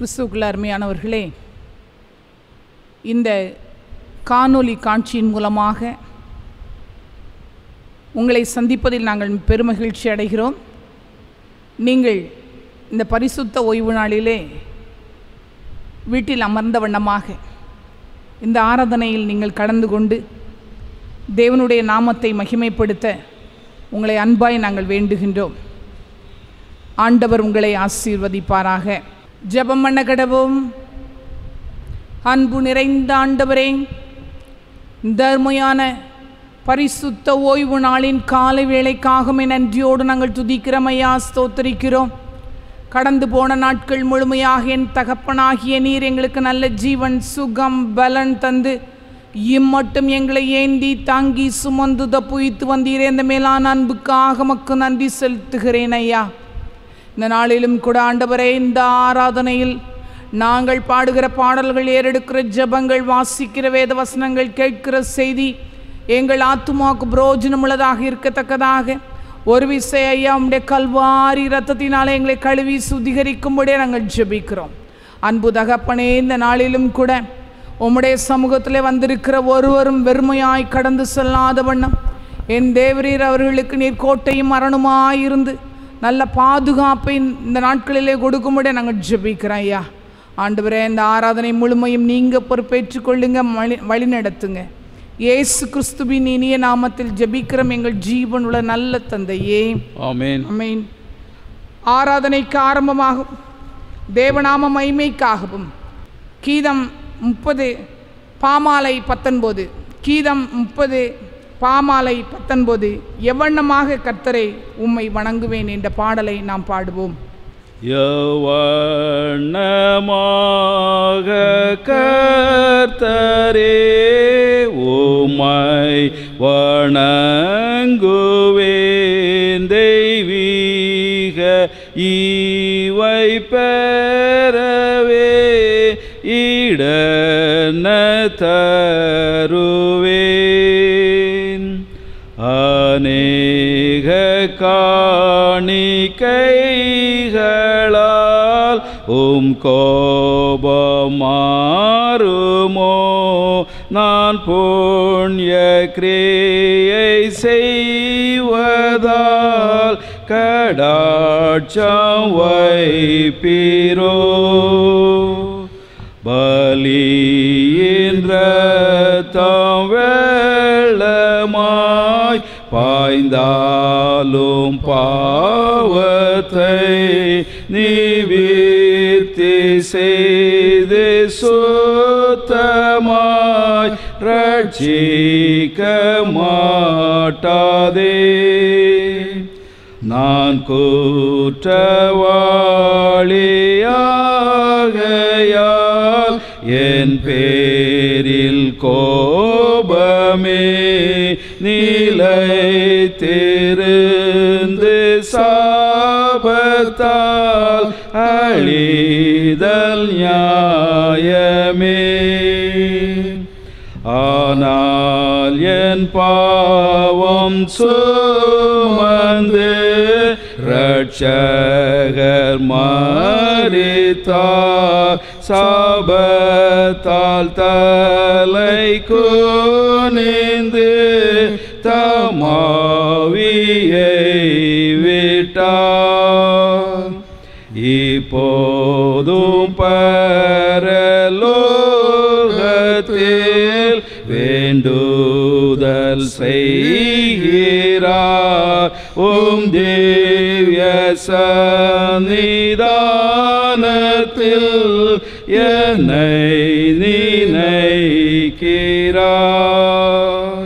கிறிஸ்துவுக்குள்ள அருமையானவர்களே இந்த காணொளி காட்சியின் மூலமாக உங்களை சந்திப்பதில் நாங்கள் பெருமகிழ்ச்சி அடைகிறோம் நீங்கள் இந்த பரிசுத்த ஓய்வு நாளிலே வீட்டில் அமர்ந்த வண்ணமாக இந்த ஆராதனையில் நீங்கள் கலந்து கொண்டு தேவனுடைய நாமத்தை மகிமைப்படுத்த உங்களை அன்பாய் நாங்கள் வேண்டுகின்றோம் ஆண்டவர் உங்களை ஆசீர்வதிப்பாராக ஜெபம் பண்ண கடவும் அன்பு நிறைந்த ஆண்டவரே தர்மையான பரிசுத்த ஓய்வு நாளின் காலை வேளைக்காகவே நன்றியோடு நாங்கள் துதிக்கிறோம் ஐயா ஸ்தோத்தரிக்கிறோம் கடந்து போன நாட்கள் முழுமையாக என் தகப்பனாகிய நீர் எங்களுக்கு நல்ல ஜீவன் சுகம் பலன் தந்து இம்மட்டும் எங்களை ஏந்தி தாங்கி சுமந்து தப்புவித்து வந்தீரே இந்த மேலான அன்புக்காக மக்கு நன்றி செலுத்துகிறேன் ஐயா இந்த நாளிலும் கூட ஆண்டவரே இந்த ஆராதனையில் நாங்கள் பாடுகிற பாடல்கள் ஏறெடுக்கிற ஜெபங்கள் வாசிக்கிற வேத வசனங்கள் கேட்கிற செய்தி எங்கள் ஆத்துமாவுக்கு புரோஜனமுள்ளதாக இருக்கத்தக்கதாக ஒரு விசை ஐயா உம்முடைய கல்வாரி ரத்தத்தினாலே எங்களை கழுவி சுத்திகரிக்கும்படியே நாங்கள் ஜெபிக்கிறோம் அன்பு தகப்பனே இந்த நாளிலும் கூட உம்முடைய சமூகத்தில் வந்திருக்கிற ஒருவரும் வெறுமையாய் கடந்து செல்லாத வண்ணம் என் தேவரீர் அவர்களுக்கு நீர் கோட்டையும் மரணமாயிருந்து நல்ல பாதுகாப்பை இந்த நாட்களிலே கொடுக்கும்படி நாங்கள் ஜெபிக்கிறோம் ஐயா ஆண்டவரே இந்த ஆராதனை முழுமையும் நீங்கள் பொறுப்பேற்றுக் கொள்ளுங்க வழி வழி நடத்துங்க இயேசு கிறிஸ்துவின் இனிய நாமத்தில் ஜெபிக்கிறோம் எங்கள் ஜீவனுள்ள நல்ல தந்தையே ஆமென் அமேன் ஆராதனைக்கு ஆரம்பமாகும் தேவநாம மைமைக்காகவும் கீதம் முப்பது பாமாலை பத்தொன்பது கீதம் முப்பது பாமாலை பத்தொன்பது எவ்வண்ணமாக கர்த்தரை உம்மை வணங்குவேன் என்ற பாடலை நாம் பாடுவோம் யவண்ணமாக கர்த்தரே உமை வணங்குவேன் தெய்வீக ஈவை பெறவே இடன தருவேன் அநேக காணிக்கைகளால் உம் கோபம் மாறுமோ நான் புண்ணிய கிரியை செய்வதால் கடாட்சம் வைப்பீரோ பலியின் ரத்தம் வெள்ளமாய் பாய்ந்தாலும் பாவத்தை நிவிர்த்தி செய்து சுத்தமாய் ரட்சிக்க மாட்டாதே நான் குற்றவாளியாகையால் என் பேரில் கோபமே நிலைத்திருந்து சாபத்தால் அழிதல் நியாயமே ஆனால் என் பாவம் சுமந்து ரட்சகர் மாறித்தார் சாபத்தால் தலை குனிந்து தமாவியை விட்டார் இப்போதும் பரலோகத்தில் வேண்டுதல் செய்கிறார் உம் திவ்ய சந்நிதானத்தில் என்னை நினைக்கிறார்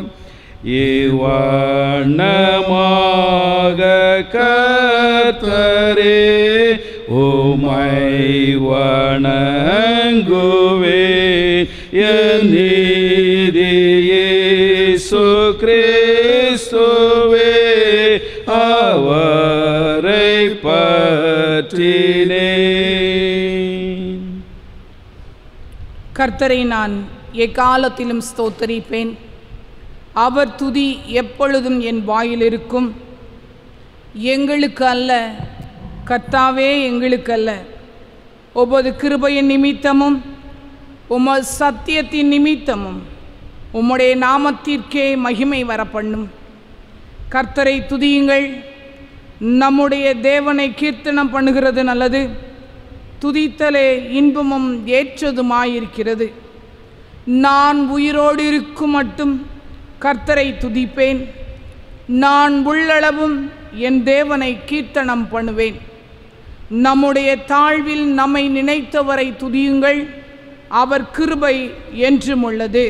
இவ்வண்ணமாக கர்த்தரே உமை வணங்குவே என் நீதியே சுகிறிஸ்துவே அவரை பற்றினேன் கர்த்தரை நான் எக்காலத்திலும் ஸ்தோத்தரிப்பேன் அவர் துதி எப்பொழுதும் என் வாயில் இருக்கும் எங்களுக்கு அல்ல கர்த்தாவே எங்களுக்கு அல்ல உமது கிருபையின் நிமித்தமும் உமது சத்தியத்தின் நிமித்தமும் உம்முடைய நாமத்திற்கே மகிமை வர பண்ணும் கர்த்தரை துதியுங்கள் நம்முடைய தேவனை கீர்த்தனம் பண்ணுகிறது நல்லது துதித்தலே இன்பமும் ஏற்றதுமாயிருக்கிறது நான் உயிரோடு இருக்கும் மட்டும் கர்த்தரை துதிப்பேன் நான் உள்ளளவும் என் தேவனை கீர்த்தனம் பண்ணுவேன் நம்முடைய தாழ்வில் நம்மை நினைத்தவரை துதியுங்கள் அவர் கிருபை என்றும் உள்ளது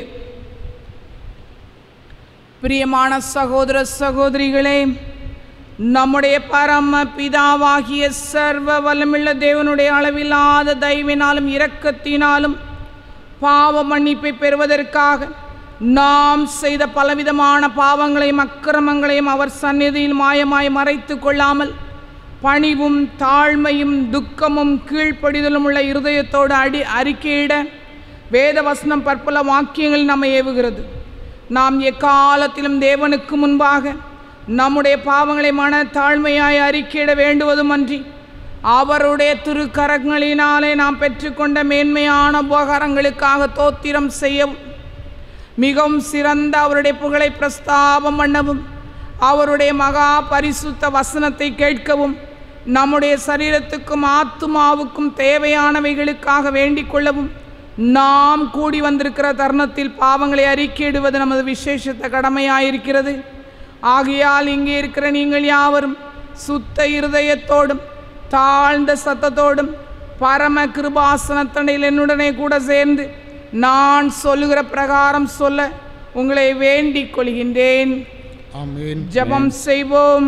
பிரியமான சகோதர சகோதரிகளே நம்முடைய பரம பிதாவாகிய சர்வ வல்லமுள்ள தேவனுடைய அளவில்லாத தயவினாலும் இரக்கத்தினாலும் பாவ மன்னிப்பை பெறுவதற்காக நாம் செய்த பலவிதமான பாவங்களையும் அக்கிரமங்களையும் அவர் சந்நிதியில் மாயமாய் மறைத்து கொள்ளாமல் பணிவும் தாழ்மையும் துக்கமும் கீழ்ப்படிதலும் உள்ள இருதயத்தோடு அடி அறிக்கையிட வேத வசனம் பற்பல வாக்கியங்கள் நம்மை ஏவுகிறது நாம் எக்காலத்திலும் தேவனுக்கு முன்பாக நம்முடைய பாவங்களை மன தாழ்மையாய் அறிக்கையிட வேண்டுவதுமன்றி அவருடைய திருக்கரங்களினாலே நாம் பெற்றுக்கொண்ட மேன்மையான உபகாரங்களுக்காக தோத்திரம் செய்யவும் மிகவும் சிறந்த அவருடைய புகழை பிரஸ்தாபம் பண்ணவும் அவருடைய மகா பரிசுத்த வசனத்தை கேட்கவும் நம்முடைய சரீரத்துக்கும் ஆத்துமாவுக்கும் தேவையானவைகளுக்காக வேண்டிக் கொள்ளவும் நாம் கூடி வந்திருக்கிற தருணத்தில் பாவங்களை அறிக்கையிடுவது நமது விசேஷத்த கடமையாயிருக்கிறது ஆகையால் இங்கே இருக்கிற நீங்கள் யாவரும் சுத்த இருதயத்தோடும் தாழ்ந்த சத்தத்தோடும் பரம கிருபாசனத்தண்டையில் என்னுடனே கூட சேர்ந்து நான் சொல்லுகிற பிரகாரம் சொல்ல உங்களை வேண்டிக் கொள்கின்றேன் ஆமென் ஜெபம் செய்வோம்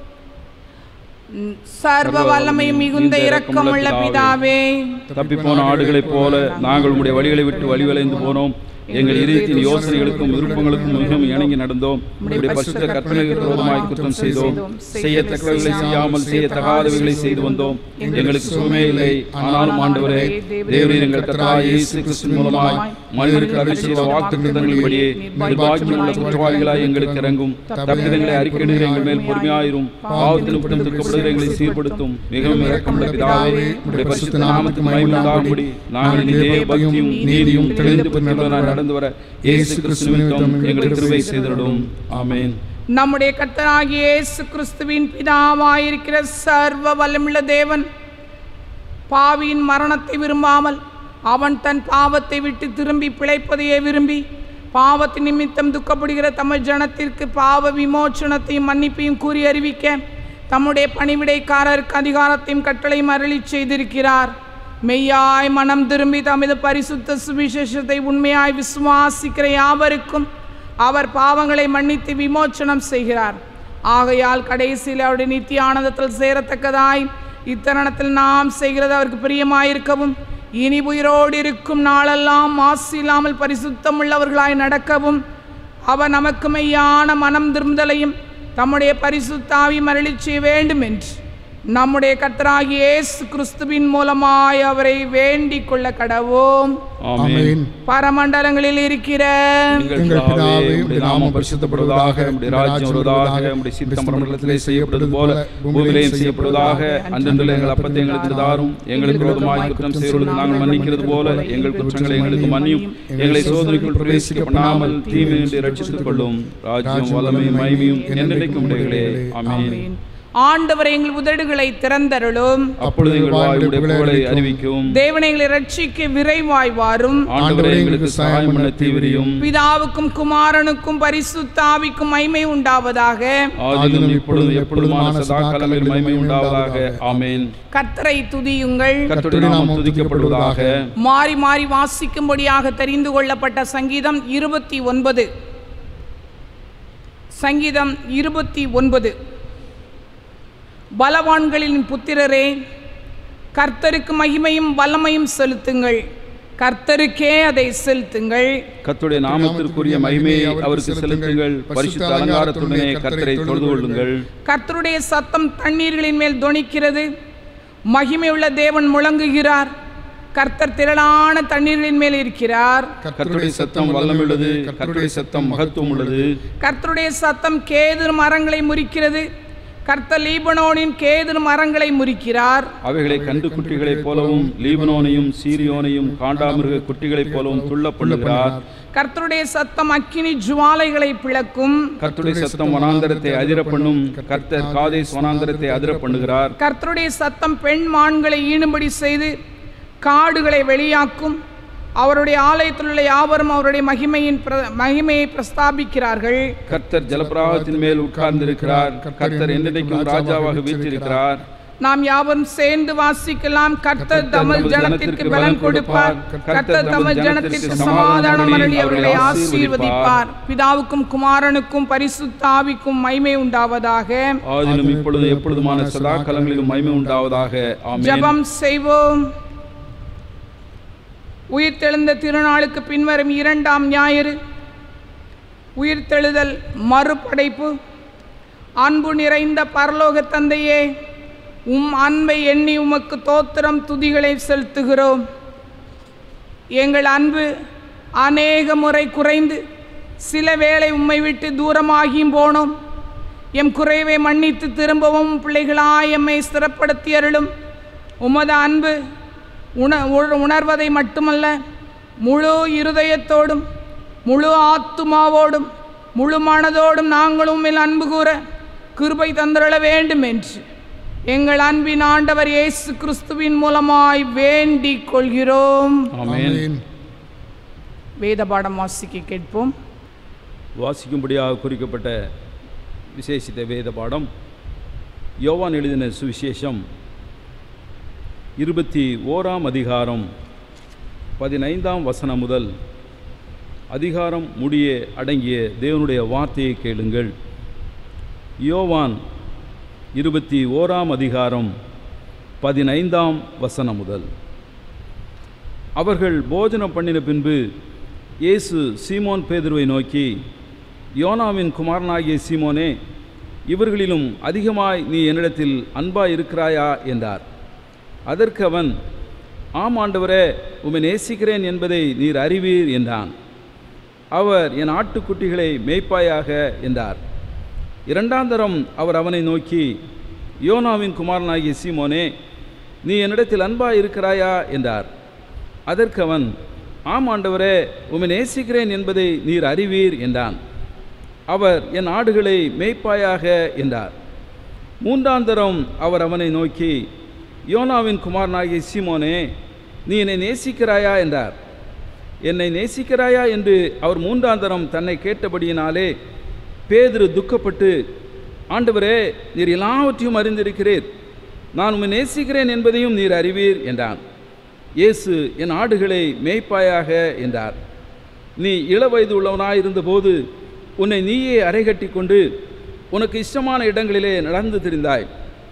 ம், சர்வ வல்லமையும் மிகுந்த இரக்கமுள்ள பிதாவே தப்பிப்போன ஆடுகளைப் போல நாங்கள் உம்முடைய வழிகளை விட்டு வழிவலைந்து போனோம் எங்கள் இதயத்தின் யோசனைகளுக்கும் விருப்பங்களுக்கும் மிகவும் இணங்கி நடந்தோம் உம்முடைய பரிசுத்த கற்பனைக்கு விரோதமாய் குற்றம் செய்தோம் செய்யத்தக்கவைகளை செய்யாமல் செய்யத்தகாதவைகளை செய்து வந்தோம் எங்களுக்கு சுகமே இல்லை ஆனாலும் ஆண்டவரே தேவரீர் எங்கள் கர்த்தராகிய இயேசு கிறிஸ்து மூலமாய் மனிதருக்கு அருள் செய்த வாக்குத்தத்தங்களின்படியே நிர்வாகியமுள்ள குற்றவாளிகளாய் எங்களுக்கு இறங்கும் தப்பிதங்களை அறிக்கையிடுகிற எங்கள் மேல் பொறுமையாயிரும் பாவத்திலும் குற்றம் துக்கப்படுகிற எங்களை சீர்படுத்தும் மிகவும் இரக்கமுள்ள பிதாவே உடைய பரிசுத்த நாமத்துக்கு மகிமை உண்டாகும்படி நாங்கள் இனி தேவ பக்தியும் நீதியும் தெளிந்து பெற்றவர்களாய் நடந்து வர இயேசு கிறிஸ்து நிமித்தம் எங்களுக்கு கிருபை செய்திடும் ஆமென் நம்முடைய கர்த்தராகிய இயேசு கிறிஸ்துவின் பிதாவாயிருக்கிற சர்வ வல்லமுள்ள தேவன் பாவியின் மரணத்தை விரும்பாமல் அவன் தன் பாவத்தை விட்டு திரும்பி பிழைப்பதையே விரும்பி பாவத்தின் நிமித்தம் துக்கப்படுகிற தமது ஜனத்திற்கு பாவ விமோச்சனத்தையும் மன்னிப்பையும் கூறி அறிவிக்க தம்முடைய பணிவிடைக்காரருக்கு அதிகாரத்தையும் கட்டளையும் அருளிச் செய்திருக்கிறார் மெய்யாய் மனம் திரும்பி தமது பரிசுத்த சுவிசேஷத்தை உண்மையாய் விசுவாசிக்கிற யாவருக்கும் அவர் பாவங்களை மன்னித்து விமோச்சனம் செய்கிறார் ஆகையால் கடைசியில் அவருடைய நித்திய ஆனந்தத்தில் சேரத்தக்கதாய் இத்தருணத்தில் நாம் செய்கிறது அவருக்கு பிரியமாயிருக்கவும் இனி உயிரோடு இருக்கும் நாளெல்லாம் மாசு இல்லாமல் பரிசுத்தம் உள்ளவர்களாய் நடக்கவும் அவர் நமக்கு மெய்யான மனம் திரும்பலையும் தம்முடைய பரிசுத்தாவி மரளிச் செய்ய வேண்டும் என்று நம்முடைய கர்த்தராகிய இயேசு கிறிஸ்துவின் மூலமாய் அவரை வேண்டிக் கொள்ள கடவோம் ஆமென் ஆமென் பரமண்டலங்களில் இருக்கிற எங்கள் பிதாவே உம்முடைய நாமம் பரிசுத்தப்படுவதாக உம்முடைய ராஜ்யம் வருவதாக உம்முடைய சித்தம் பரமண்டலத்திலே செய்யப்படுவது போல பூமியிலேயும் செய்யப்படுவதாக அன்றென்றுள்ள எங்கள் அப்பத்தை எங்களுக்கு தாரும் எங்களுக்கு விரோதமாய் குற்றம் செய்வர்களுக்கு நாங்கள் மன்னிக்கிறது போல எங்கள் குற்றங்களை எங்களுக்கு மன்னியும் எங்களை சோதனைக்குள் பிரவேசிக்க பண்ணாமல் தீமையின்றி ரட்சித்துக் கொள்ளும் ராஜ்யம் வல்லமையும் மகிமையும் என்னென்னைக்கும் உடையகளே ஆமென் ஆமென். ஆண்டவர் எங்கள் உதடுகளை திறந்தருளும் அப்பொழுது எங்கள் வாயுடைய புகழை அறிவிக்கும் தேவனை எங்களை ரட்சிக்க விரைவாய் வாரும் ஆண்டவரே எங்களுக்கு சகாயம் பண்ண தீவிரியும் பிதாவுக்கும் குமாரனுக்கும் பரிசுத்தாவிக்கும் மைமை உண்டாவதாக ஆதிலும் இப்பொழுதும் எப்பொழுதுமான சதா காலங்களில் மகிமை உண்டாவதாக ஆமென் கர்த்தரை துதியுங்கள் கர்த்தருடைய நாமம் துதிக்கப்படுவதாக மாறி மாறி வாசிக்கும்படியாக தெரிந்து கொள்ளப்பட்ட சங்கீதம் இருபத்தி ஒன்பது சங்கீதம் இருபத்தி ஒன்பது பலவான்களின் புத்திரரே கர்த்தருக்கு மகிமையும் வல்லமையும் செலுத்துங்கள் கர்த்தருக்கே அதை செலுத்துங்கள் கர்த்தருடைய நாமத்திற்குரிய மகிமையை அவருக்கு செலுத்துங்கள் பரிசுத்த அலங்காரத்துடனே கர்த்தரை தொழுது கொள்ளுங்கள் கர்த்தருடைய சத்தம் தண்ணீர்களின் மேல் தொனிக்கிறது மகிமையுள்ள தேவன் முழங்குகிறார் கர்த்தர் திரளான தண்ணீர்களின் மேல் இருக்கிறார் கர்த்தருடைய சத்தம் வல்லமுள்ளது கர்த்தருடைய சத்தம் மகத்துவம் உள்ளது கர்த்தருடைய சத்தம் கேது மரங்களை முறிக்கிறது கர்த்தர் லீபனோனின் கேது மரங்களை முறிக்கிறார் அவைகளை கன்று குட்டிகளைப் போலவும் லீபனோனையும் சீரியோனையும் காண்டாமிருக குட்டிகளைப் போலவும் துள்ள பண்ணுகிறார் கர்த்தருடைய சத்தம் அக்கினி ஜுவாலைகளை பிளக்கும் கர்த்தருடைய சத்தம் வனாந்தரத்தை அதிர பண்ணும் கர்த்தர் காதேஸ் வனாந்தரத்தை அதிர பண்ணுகிறார் கர்த்தருடைய சத்தம் பெண் மான்களை ஈணும்படி செய்து காடுகளை வெளியாக்கும் அவருடைய ஆலயத்தில் உள்ள யாவரும் அவருடைய மகிமையின் பிர- மகிமையை பிரஸ்தாபிக்கிறார்கள் கர்த்தர் ஜலப்பிரவாகத்தின் மேல் உட்கார்ந்திருக்கிறார் கர்த்தர் என்றைக்கும் ராஜாவாக வீற்றிருக்கிறார் நாம் யாவரும் சேர்ந்து வாசிக்கலாம் கர்த்தர் தமது ஜனத்திற்கு பலன் கொடுப்பார் கர்த்தர் தமது ஜனத்திற்கு சமாதானம் அருளி அவர்களை ஆசீர்வதிப்பார் பிதாவுக்கும் குமாரனுக்கும் பரிசுத்த ஆவிக்கும் மகிமை உண்டாவதாக ஆதிலும் இப்பொழுதும் எப்பொழுதுமான சதா காலங்களிலும் மகிமை உண்டாவதாக ஆமென் ஜெபம் செய்வோம் உயிர்த்தெழுந்த திருநாளுக்கு பின்வரும் இரண்டாம் ஞாயிறு உயிர்த்தெழுதல் மறுபடைப்பு அன்பு நிறைந்த பரலோக தந்தையே உம் அன்பை எண்ணி உமக்கு தோத்திரம் துதிகளை செலுத்துகிறோம் எங்கள் அன்பு அநேக முறை குறைந்து சில வேளை உம்மை விட்டு தூரமாகியும் போனோம் எம் குறைவை மன்னித்து திரும்பவும் பிள்ளைகளாய் எம்மை ஸ்திரப்படுத்தி அருளும் உமது அன்பு உண உண- உணர்வதை மட்டுமல்ல முழு இருதயத்தோடும் முழு ஆத்துமாவோடும் முழு மனதோடும் நாங்களும் உம்மில் அன்பு கூற கிருபை தந்தருள வேண்டும் என்று எங்கள் அன்பின் ஆண்டவர் இயேசு கிறிஸ்துவின் மூலமாய் வேண்டிக் கொள்கிறோம் ஆமென் வேத பாடம் வாசிக்க கேட்போம் வாசிக்கும்படியாக குறிக்கப்பட்ட விசேஷித்த வேத பாடம் யோவான் எழுதின சுவிசேஷம் இருபத்தி ஓராம் அதிகாரம் பதினைந்தாம் வசனம் முதல் அதிகாரம் முடிய அடங்கிய தேவனுடைய வார்த்தையை கேளுங்கள் யோவான் இருபத்தி ஓராம் அதிகாரம் பதினைந்தாம் வசனம் முதல் அவர்கள் போஜனம் பண்ணின பின்பு இயேசு சீமோன் பேதுருவை நோக்கி யோனாவின் குமாரனாகிய சீமோனே இவர்களிலும் அதிகமாய் நீ என்னிடத்தில் அன்பாய் இருக்கிறாயா என்றார் அதற்கு அவன் ஆம் ஆண்டவரே உம்மை நேசிக்கிறேன் என்பதை நீர் அறிவீர் என்றான் அவர் என் ஆட்டுக்குட்டிகளை மேய்ப்பாயாக என்றார் இரண்டாந்தரம் அவர் அவனை நோக்கி யோனாவின் குமாரனாகிய சீமோனே நீ என்னிடத்தில் அன்பாய் இருக்கிறாயா என்றார் அதற்கு அவன் ஆம் ஆண்டவரே உம்மை நேசிக்கிறேன் என்பதை நீர் அறிவீர் என்றான் அவர் என் ஆடுகளை மேய்ப்பாயாக என்றார் மூன்றாந்தரம் அவர் அவனை நோக்கி யோனாவின் குமாரனாகிய சீமோனே நீ என்னை நேசிக்கிறாயா என்றார் என்னை நேசிக்கிறாயா என்று அவர் மூன்றாந்தரம் தன்னை கேட்டபடியினாலே பேதுரு துக்கப்பட்டு ஆண்டவரே நீர் எல்லாவற்றையும் அறிந்திருக்கிறீர் நான் உம்மை நேசிக்கிறேன் என்பதையும் நீர் அறிவீர் என்றான் இயேசு என் ஆடுகளை மேய்ப்பாயாக என்றார் நீ இளவயது உள்ளவனாயிருந்தபோது உன்னை நீயே அரைகட்டி கொண்டு உனக்கு இஷ்டமான இடங்களிலே நடந்து திரிந்தாய்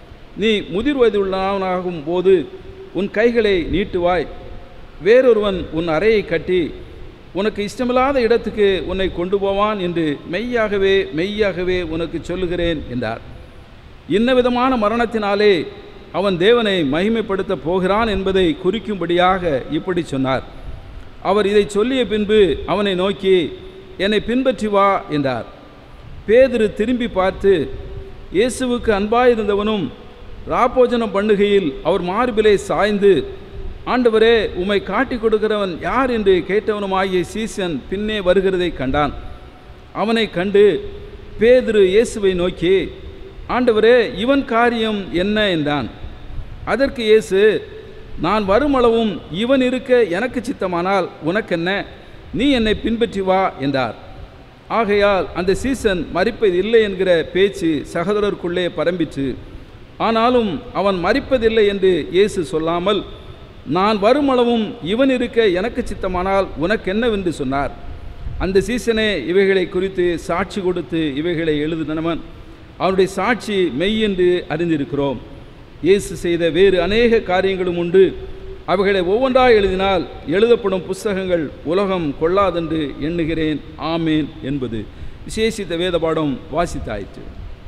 நீ முதிர் வயது உள்ளவனாகும் போது உன் கைகளை நீட்டுவாய் வேறொருவன் உன் அறையை கட்டி உனக்கு இஷ்டமில்லாத இடத்துக்கு உன்னை கொண்டு போவான் என்று மெய்யாகவே மெய்யாகவே உனக்கு சொல்லுகிறேன் என்றார் இன்ன விதமான மரணத்தினாலே அவன் தேவனை மகிமைப்படுத்த போகிறான் என்பதை குறிக்கும்படியாக இப்படி சொன்னார் அவர் இதை சொல்லிய பின்பு அவனை நோக்கி என்னை பின்பற்றி வா என்றார் பேதுரு திரும்பி பார்த்து இயேசுவுக்கு அன்பாயிருந்தவனும் ராப்போஜனம் பண்ணுகையில் அவர் மார்பிலே சாய்ந்து ஆண்டவரே உம்மை காட்டிக் கொடுக்கிறவன் யார் என்று கேட்டவனுமாகிய சீசன் பின்னே வருகிறதை கண்டான் அவனை கண்டு பேதுரு இயேசுவை நோக்கி ஆண்டவரே இவன் காரியம் என்ன என்றான் அதற்கு இயேசு நான் வருமளவும் இவன் இருக்க எனக்கு சித்தமானால் உனக்கென்ன நீ என்னை பின்பற்றி வா என்றார் ஆகையால் அந்த சீசன் மறிப்பது இல்லை என்கிற பேச்சு சகோதரருக்குள்ளே பரம்பிற்று ஆனாலும் அவன் மறிப்பதில்லை என்று இயேசு சொல்லாமல் நான் வருமளவும் இவன் இருக்க எனக்கு சித்தமானால் உனக்கென்னவென்று சொன்னார் அந்த சீசனே இவைகளை குறித்து சாட்சி கொடுத்து இவைகளை எழுதினவன் அவனுடைய சாட்சி மெய் என்று அறிந்திருக்கிறோம் இயேசு செய்த வேறு அநேக காரியங்களும் உண்டு அவைகளை ஒவ்வொன்றாய் எழுதினால் எழுதப்படும் புஸ்தகங்கள் உலகம் கொள்ளாதென்று எண்ணுகிறேன் ஆமேன் என்பது விசேஷித்த வேத பாடம் வாசித்தாயிற்று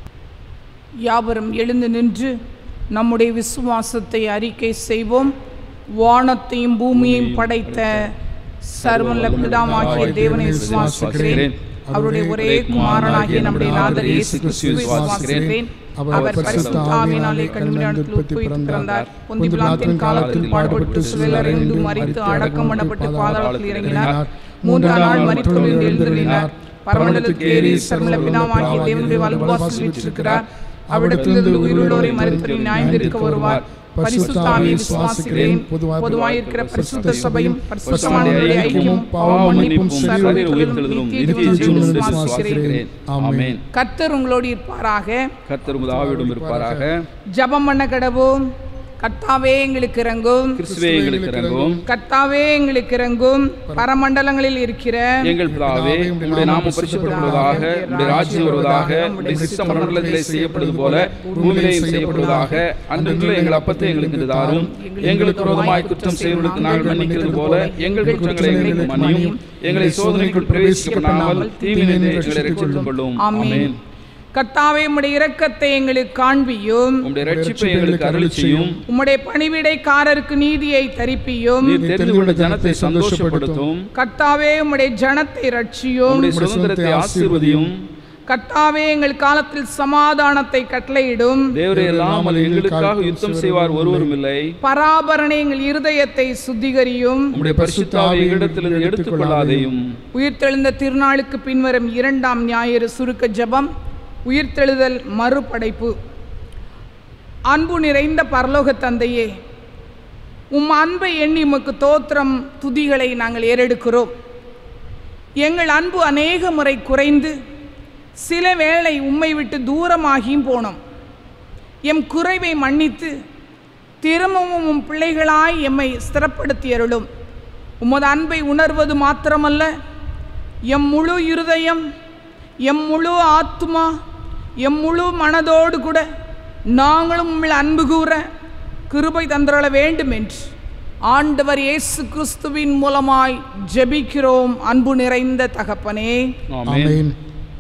யாவரும் எழுந்து நின்று நம்முடைய விசுவாசத்தை அறிக்கை செய்வோம் வானத்தையும் பூமியையும் படைத்த சர்வல்ல பிதாமாகிய தேவனை விசுவாசிக்கிறேன் அவருடைய ஒரே குமாரனாகிய நம்முடைய நாதர் இயேசு கிறிஸ்துவை விசுவாசிக்கிறேன் அவர் பரிசுத்த ஆவியினாலே கண்மணியானத்தில் உட்புகுந்து பிறந்தார் பொந்தி பிலாத்தின் காலத்தில் பாடுபட்டு சிலரைந்து மறித்து அடக்கம் பண்ணப்பட்டு பாதாளத்தில் இறங்கினார் மூன்றாம் நாள் மரித்தொழில் எழுந்தருளினார் பரமண்டலத்துக்கு ஏறி சர்மல பிதாவாகிய தேவனுடைய வலதுவாசல் வீற்றிருக்கிறார் அவ்விடத்திலிருந்து உயிருள்ளோரை மறுத்தலில் நியாயந்திருக்க வருவார் பரிசுத்தாவியை விசுவாசிக்கிறேன் பொதுவாயிருக்கிற பரிசுத்த சபையும் பரிசுத்தமானவருடைய ஐக்கியமும் பாவ மன்னிப்பும் சரீர உயிர்த்தெழுதலும் நித்திய ஜீவனும் விசுவாசிக்கிறேன் ஆமென் கர்த்தர் உங்களோடு இருப்பாராக கர்த்தர் உமது ஆவியோடும் இருப்பாராக ஜெபம் பண்ண கடவோம் கர்த்தாவே எங்களுக்கு இறங்கும் கிறிஸ்துவே எங்களுக்கு இறங்கும் கர்த்தாவே எங்களுக்கு இறங்கும் பரமண்டலங்களில் இருக்கிற எங்கள் பிதாவே உம்முடைய நாமம் பரிசுத்தப்படுவதாக உம்முடைய ராஜ்யம் வருவதாக உம்முடைய சித்த மரணத்திலே செய்யப்படுவது போல பூமியிலேயும் செய்யப்படுவதாக அன்றுள்ள எங்கள் அப்பத்தை எங்களுக்கு இன்று தாரும் எங்களுக்கு விரோதமாய் குற்றம் செய்வதற்கு நாங்கள் மன்னிக்கிறது போல எங்கள் குற்றங்களை எங்களுக்கு மன்னியும் எங்களை சோதனைக்குள் பிரவேசிக்க பண்ணாமல் தீவினை எங்களை ரட்சித்துக் கொள்ளும் ஆமென் கர்த்தாவே உம்முடைய இரக்கத்தை எங்களுக்கு காண்பியும் உம்முடைய ரட்சிப்பை எங்களுக்கு அருள் செய்யும் உம்முடைய பணிவிடைக்காரருக்கு நீதியை தரிப்பியும் நீர் தெரிந்து கொண்ட ஜனத்தை சந்தோஷப்படுத்தும் கர்த்தாவே உம்முடைய ஜனத்தை ரட்சியும் உம்முடைய சுதந்திரத்தை ஆசீர்வதியும் கர்த்தாவே எங்கள் காலத்தில் சமாதானத்தை கட்டளையிடும் தேவரே இல்லாமல் எங்களுக்காக யுத்தம் செய்வார் ஒருவரும் இல்லை பராபரணை எங்கள் இருதயத்தை சுத்திகரியும் உம்முடைய பரிசுத்தாவை எங்களிடத்திலிருந்து எடுத்துக் கொள்ளாதையும் உயிர்த்தெழுந்த திருநாளுக்கு பின்வரும் இரண்டாம் ஞாயிறு சுருக்க ஜெபம் உயிர்த்தெழுதல் மறுபடைப்பு அன்பு நிறைந்த பரலோக தந்தையே உம் அன்பை எண்ணி உமக்கு தோத்திரம் துதிகளை நாங்கள் ஏறெடுக்கிறோம் எங்கள் அன்பு அநேக முறை குறைந்து சில வேளை உம்மை விட்டு தூரமாகியும் போனோம் எம் குறைவை மன்னித்து திரும்பவும் உம் பிள்ளைகளாய் எம்மை ஸ்திரப்படுத்தி அருளும் உமது அன்பை உணர்வது மாத்திரமல்ல எம் முழு இருதயம் எம் முழு ஆத்மா எம் முழு மனதோடு கூட நாங்களும் உம்மில் அன்பு கூற கிருபை தந்திரள வேண்டும் என்று ஆண்டவர் இயேசு கிறிஸ்துவின் மூலமாய் ஜெபிக்கிறோம் அன்பு நிறைந்த தகப்பனே ஆமென் ஆமென்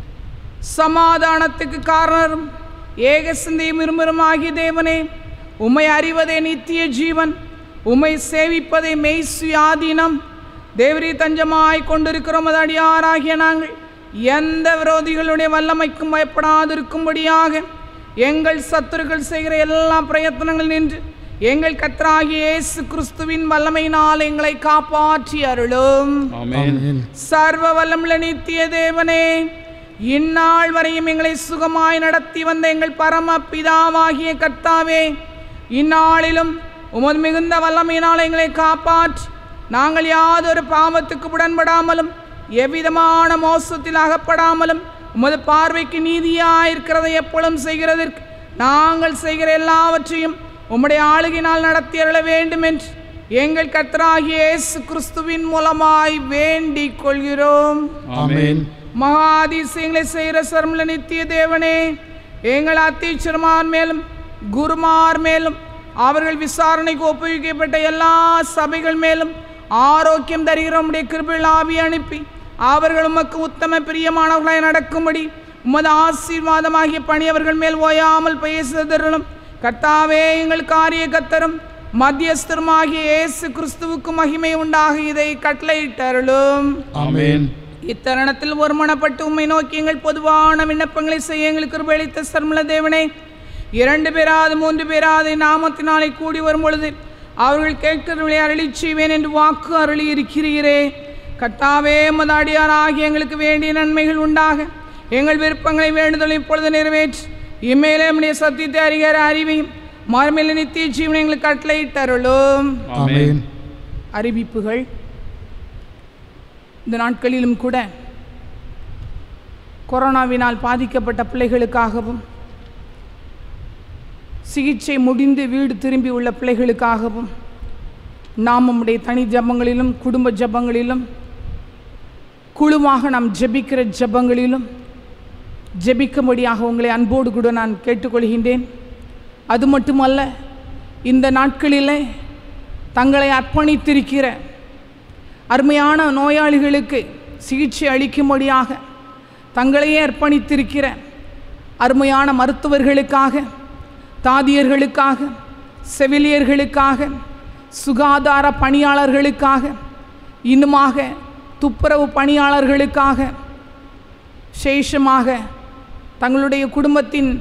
சமாதானத்துக்கு காரணரும் ஏக சிந்தையும் இருமருமாகிய தேவனே உம்மை அறிவதே நித்திய ஜீவன் உம்மை சேவிப்பதே மெய் சுயாதீனம் தேவரீ தஞ்சமாய் கொண்டிருக்கிறோம் அது அடியாராகிய நாங்கள் எந்த விரோதிகளுடைய வல்லமைக்கும் பயப்படாதிருக்கும்படியாக எங்கள் சத்துருக்கள் செய்கிற எல்லா பிரயத்தனங்கள் நின்று எங்கள் கத்தராகிய இயேசு கிறிஸ்துவின் வல்லமையினால் எங்களை காப்பாற்றி அருளும் ஆமென் ஆமென் சர்வ வல்லமுள்ள நித்திய தேவனே இந்நாள் வரையும் எங்களை சுகமாய் நடத்தி வந்த எங்கள் பரம பிதாவாகிய கர்த்தாவே இந்நாளிலும் உமது மிகுந்த வல்லமையினால் எங்களை காப்பாற்றி நாங்கள் யாதொரு பாவத்துக்கு உடன்படாமலும் எவ்விதமான மோசத்தில் அகப்படாமலும் உமது பார்வைக்கு நீதியாயிருக்கிறதை எப்பொழுதும் செய்கிறதற்கு நாங்கள் செய்கிற எல்லாவற்றையும் உம்முடைய ஆளுகினால் நடத்தி அருள வேண்டும் என்று எங்கள் கர்த்தராகிய இயேசு கிறிஸ்துவின் மூலமாய் வேண்டிக் கொள்கிறோம் ஆமென் மகாதிசயங்களை செய்கிற சர்மல நித்திய தேவனே எங்கள் அத்தீச்சர்மார் மேலும் குருமார் மேலும் அவர்கள் விசாரணைக்கு ஒப்புவிக்கப்பட்ட எல்லா சபைகள் மேலும் ஆரோக்கியம் தருகிற உம்முடைய கிருபில் ஆவி அனுப்பி அவர்கள் உமக்கு உத்தம பிரியமானவர்களாய் நடக்கும்படி உமது ஆசீர்வாதமாகிய பணி அவர்கள் மேல் ஓயாமல் பேசுதரும் கர்த்தாவே எங்கள் காரிய கத்தரும் மத்தியஸ்தருமாகிய இயேசு கிறிஸ்துவுக்கு மகிமை உண்டாக இதை கட்டளையிட்டருளும் ஆமென் இத்தருணத்தில் ஒருமனப்பட்டு உம்மை நோக்கி எங்கள் பொதுவான விண்ணப்பங்களை செய்ய எங்களுக்கு கிருபையளித்த சர்மல தேவனே இரண்டு பேராது மூன்று பேராது நாமத்தினாலே கூடி வரும் பொழுது அவர்கள் கேட்கிறவர்களை அருளி செய்வேன் என்று வாக்கு அருளி இருக்கிறீரே கர்த்தாவே மதாடியாராகி எங்களுக்கு வேண்டிய நன்மைகள் உண்டாக எங்கள் விருப்பங்களை வேண்டுதலை இப்பொழுது நிறைவேற்றி இம்மேலே நம்முடைய சத்தியத்தை அறிகிற அறிவையும் மறுமையில நித்திய ஜீவனை எங்களுக்கு கட்டளையிட்டருளும் ஆமென் அறிவிப்புகள் இந்த நாட்களிலும் கூட கொரோனாவினால் பாதிக்கப்பட்ட பிள்ளைகளுக்காகவும் சிகிச்சை முடிந்து வீடு திரும்பி உள்ள பிள்ளைகளுக்காகவும் நாம் நம்முடைய தனி ஜபங்களிலும் குடும்ப ஜபங்களிலும் குழுவாக நாம் ஜெபிக்கிற ஜபங்களிலும் ஜெபிக்கும்படியாக உங்களை அன்போடு கூட நான் கேட்டுக்கொள்கின்றேன் அது மட்டுமல்ல இந்த நாட்களிலே தங்களை அர்ப்பணித்திருக்கிற அருமையான நோயாளிகளுக்கு சிகிச்சை அளிக்கும்படியாக தங்களையே அர்ப்பணித்திருக்கிற அருமையான மருத்துவர்களுக்காக தாதியர்களுக்காக செவிலியர்களுக்காக சுகாதார பணியாளர்களுக்காக இன்னுமாக துப்புரவு பணியாளர்களுக்காக விசேஷமாக தங்களுடைய குடும்பத்தின்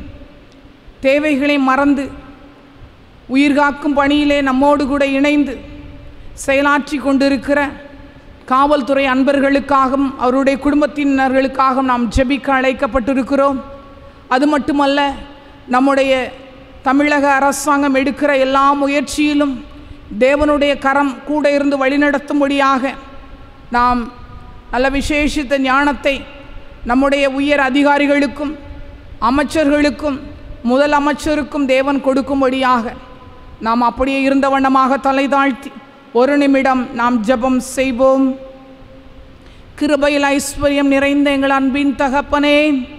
தேவைகளை மறந்து உயிர்காக்கும் பணியிலே நம்மோடு கூட இணைந்து செயலாற்றி கொண்டிருக்கிற காவல்துறை அன்பர்களுக்காகவும் அவருடைய குடும்பத்தினர்களுக்காகவும் நாம் ஜெபிக்க அழைக்கப்பட்டிருக்கிறோம் அது மட்டுமல்ல நம்முடைய தமிழக அரசாங்கம் எடுக்கிற எல்லா முயற்சியிலும் தேவனுடைய கரம் கூட இருந்து வழிநடத்தும்படியாக நாம் நல்ல விசேஷித்த ஞானத்தை நம்முடைய உயர் அதிகாரிகளுக்கும் அமைச்சர்களுக்கும் முதல் அமைச்சருக்கும் தேவன் கொடுக்கும்படியாக நாம் அப்படியே இருந்த வண்ணமாக தலை தாழ்த்தி ஒரு நிமிடம் நாம் ஜெபம் செய்வோம் கிருபையில் ஐஸ்வர்யம் நிறைந்த எங்கள் அன்பின் தகப்பனே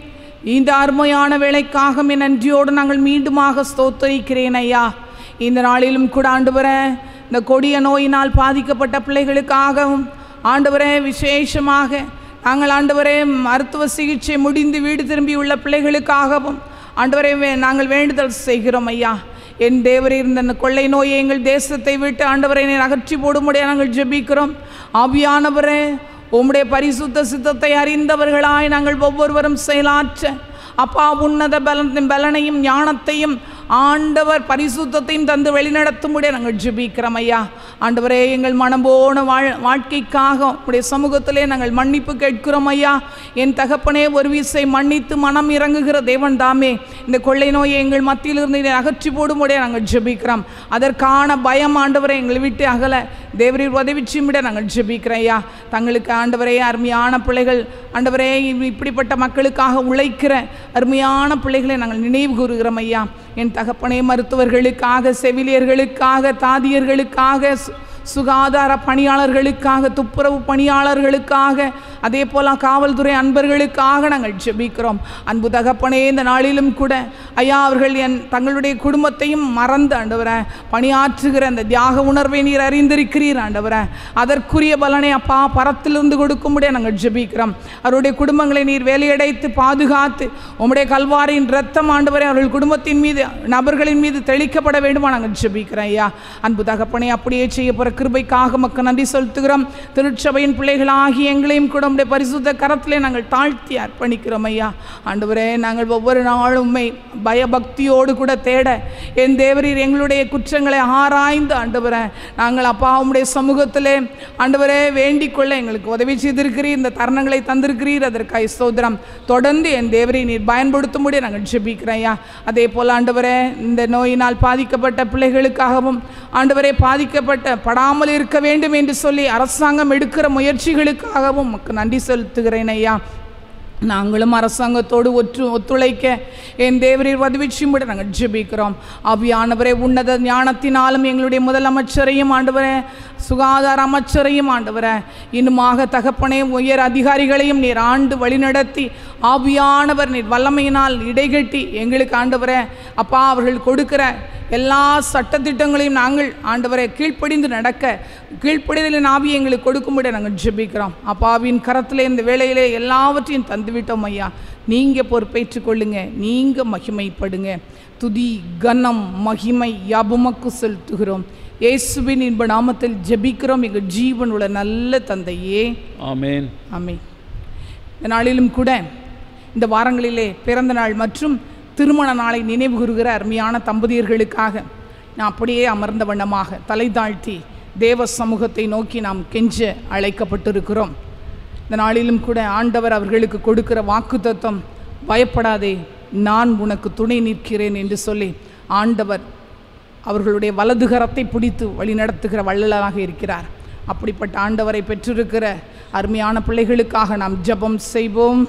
இந்த அருமையான வேலைக்காக என் நன்றியோடு நாங்கள் மீண்டுமாக ஸ்தோத்தரிக்கிறேன் ஐயா இந்த நாளிலும் கூட ஆண்டவரே இந்த கொடிய நோயினால் பாதிக்கப்பட்ட பிள்ளைகளுக்காகவும் ஆண்டவரே விசேஷமாக நாங்கள் ஆண்டவரே மருத்துவ சிகிச்சை முடிந்து வீடு திரும்பியுள்ள பிள்ளைகளுக்காகவும் ஆண்டவரே வே- நாங்கள் வேண்டுதல் செய்கிறோம் ஐயா என் தேவரே இருந்த அந்த கொள்ளை நோயை எங்கள் தேசத்தை விட்டு ஆண்டவரை நீர் அகற்றி போடும்படியா நாங்கள் ஜெபிக்கிறோம் ஆவியானவரே உம்முடைய பரிசுத்த சித்தத்தை அறிந்தவர்களாய் நாங்கள் ஒவ்வொருவரும் செயலாற்ற அப்பா உன்னத பலன் பலனையும் ஞானத்தையும் ஆண்டவர் பரிசுத்தத்தையும் தந்து வழிநடத்தும்படியா நாங்கள் ஜெபிக்கிறோம் ஐயா ஆண்டவரே எங்கள் மனம் போன வாழ் வாழ்க்கைக்காக உடைய சமூகத்திலே நாங்கள் மன்னிப்பு கேட்கிறோம் ஐயா என் தகப்பனே ஒரு வீசை மன்னித்து மனம் இறங்குகிற தேவன் தாமே இந்த கொள்ளை நோயை எங்கள் மத்தியிலிருந்து இதை அகற்றி போடும்படியா நாங்கள் ஜெபிக்கிறோம் அதற்கான பயம் ஆண்டவரை எங்களை விட்டு அகல தேவரீர் உதவி செய்யும்படியா நாங்கள் ஜெபிக்கிறோம் ஐயா தங்களுக்கு ஆண்டவரே அருமையான பிள்ளைகள் ஆண்டவரே இப்படிப்பட்ட மக்களுக்காக உழைக்கிற அருமையான பிள்ளைகளை நாங்கள் நினைவு கூறுகிறோம் ஐயா என் தகப்பனே மருத்துவர்களுக்காக செவிலியர்களுக்காக தாதியர்களுக்காக சு- சுகாதார பணியாளர்களுக்காக துப்புரவு பணியாளர்களுக்காக அதே போல காவல்துறை அன்பர்களுக்காக நாங்கள் ஜெபிக்கிறோம் அன்பு தகப்பனே இந்த நாளிலும் கூட ஐயா அவர்கள் என் தங்களுடைய குடும்பத்தையும் மறந்து ஆண்டவரே பணியாற்றுகிற அந்த தியாக உணர்வை நீர் அறிந்திருக்கிறீர் ஆண்டவரே அதற்குரிய பலனை அப்பா பரத்திலிருந்து கொடுக்கும்படியா நாங்கள் ஜெபிக்கிறோம் அவருடைய குடும்பங்களை நீர் வேலையடைத்து பாதுகாத்து உம்முடைய கல்வாரியின் ரத்தம் ஆண்டவரே அவர்கள் குடும்பத்தின் மீது நபர்களின் மீது தெளிக்கப்பட வேண்டுமா நாங்கள் ஜெபிக்கிறோம் ஐயா அன்பு தகப்பனே அப்படியே செய்ய போகிற கிருபைக்காக மக்கள் நன்றி செலுத்துகிறோம் திருச்சபையின் பிள்ளைகளாகி எங்களையும் கூட உம்முடைய பரிசுத்த கரத்திலே நாங்கள் தாழ்த்தி அர்ப்பணிக்கிறோம் ஐயா ஆண்டவரே நாங்கள் ஒவ்வொரு நாளும் உம்மை பயபக்தியோடு கூட தேட என் தேவரீர் எங்களுடைய குற்றங்களை ஆராய்ந்து ஆண்டவரே நாங்கள் அப்பா உம்முடைய சமூகத்திலே ஆண்டவரே வேண்டிக் கொள்ள எங்களுக்கு உதவி செய்திருக்கிறீர் இந்த தருணங்களை தந்திருக்கிறீர் அதற்காக ஸ்தோத்திரம் தொடர்ந்து என் தேவரை நீர் பயன்படுத்தும்படி நாங்கள் ஜெபிக்கிறோம் ஐயா அதே போல் ஆண்டவரே இந்த நோயினால் பாதிக்கப்பட்ட பிள்ளைகளுக்காகவும் ஆண்டவரே பாதிக்கப்பட்ட படாமல் இருக்க வேண்டும் என்று சொல்லி அரசாங்கம் எடுக்கிற முயற்சிகளுக்காகவும் உமக்கு நன்றி செலுத்துகிறேன் ஐயா நாங்களும் அரசாங்கத்தோடு ஒற்று ஒத்துழைக்க என் தேவரீர் உதவிச்சும்படி நாங்கள் ஜெபிக்கிறோம் அவ்வியானவரே உன்னத ஞானத்தினாலும் எங்களுடைய முதலமைச்சரையும் ஆண்டவரே சுகாதார அமைச்சரையும் ஆண்டவரே இன்னுமாக தகப்பனே உயர் அதிகாரிகளையும் நீர் ஆண்டு வழிநடத்தி ஆவியானவர் நீர் வல்லமையினால் இடைகட்டி எங்களுக்கு ஆண்டவரே அப்பா அவர்கள் கொடுக்கிற எல்லா சட்டத்திட்டங்களையும் நாங்கள் ஆண்டவரை கீழ்ப்படிந்து நடக்க கீழ்ப்படிதலின் ஆவியை எங்களுக்கு கொடுக்கும்படி நாங்கள் ஜெபிக்கிறோம் அப்பாவின் கரத்திலே இந்த வேளையிலே எல்லாவற்றையும் தந்துவிட்டோம் ஐயா நீங்கள் பொறுப்பேற்றுக் கொள்ளுங்க நீங்கள் மகிமைப்படுங்க துதி கனம் மகிமை யாபுமக்கு செலுத்துகிறோம் இயேசுவின் இன்ப நாமத்தில் ஜெபிக்கிறோம் எங்கள் ஜீவன் உள்ள நல்ல தந்தையே ஆமென் ஆமே இந்த நாளிலும் கூட இந்த வாரங்களிலே பிறந்த நாள் மற்றும் திருமண நாளை நினைவு கூறுகிற அருமையான தம்பதியர்களுக்காக நான் அப்படியே அமர்ந்த வண்ணமாக தலை தாழ்த்தி தேவ சமூகத்தை நோக்கி நாம் கெஞ்ச அழைக்கப்பட்டிருக்கிறோம் இந்த நாளிலும் கூட ஆண்டவர் அவர்களுக்கு கொடுக்கிற வாக்குத்தத்தம் பயப்படாதே நான் உனக்கு துணை நிற்கிறேன் என்று சொல்லி ஆண்டவர் அவர்களுடைய வலது கரத்தை பிடித்து வழிநடத்துகிற வள்ளலாக இருக்கிறார் அப்படிப்பட்ட ஆண்டவரை பெற்றிருக்கிற அருமையான பிள்ளைகளுக்காக நாம் ஜெபம் செய்வோம்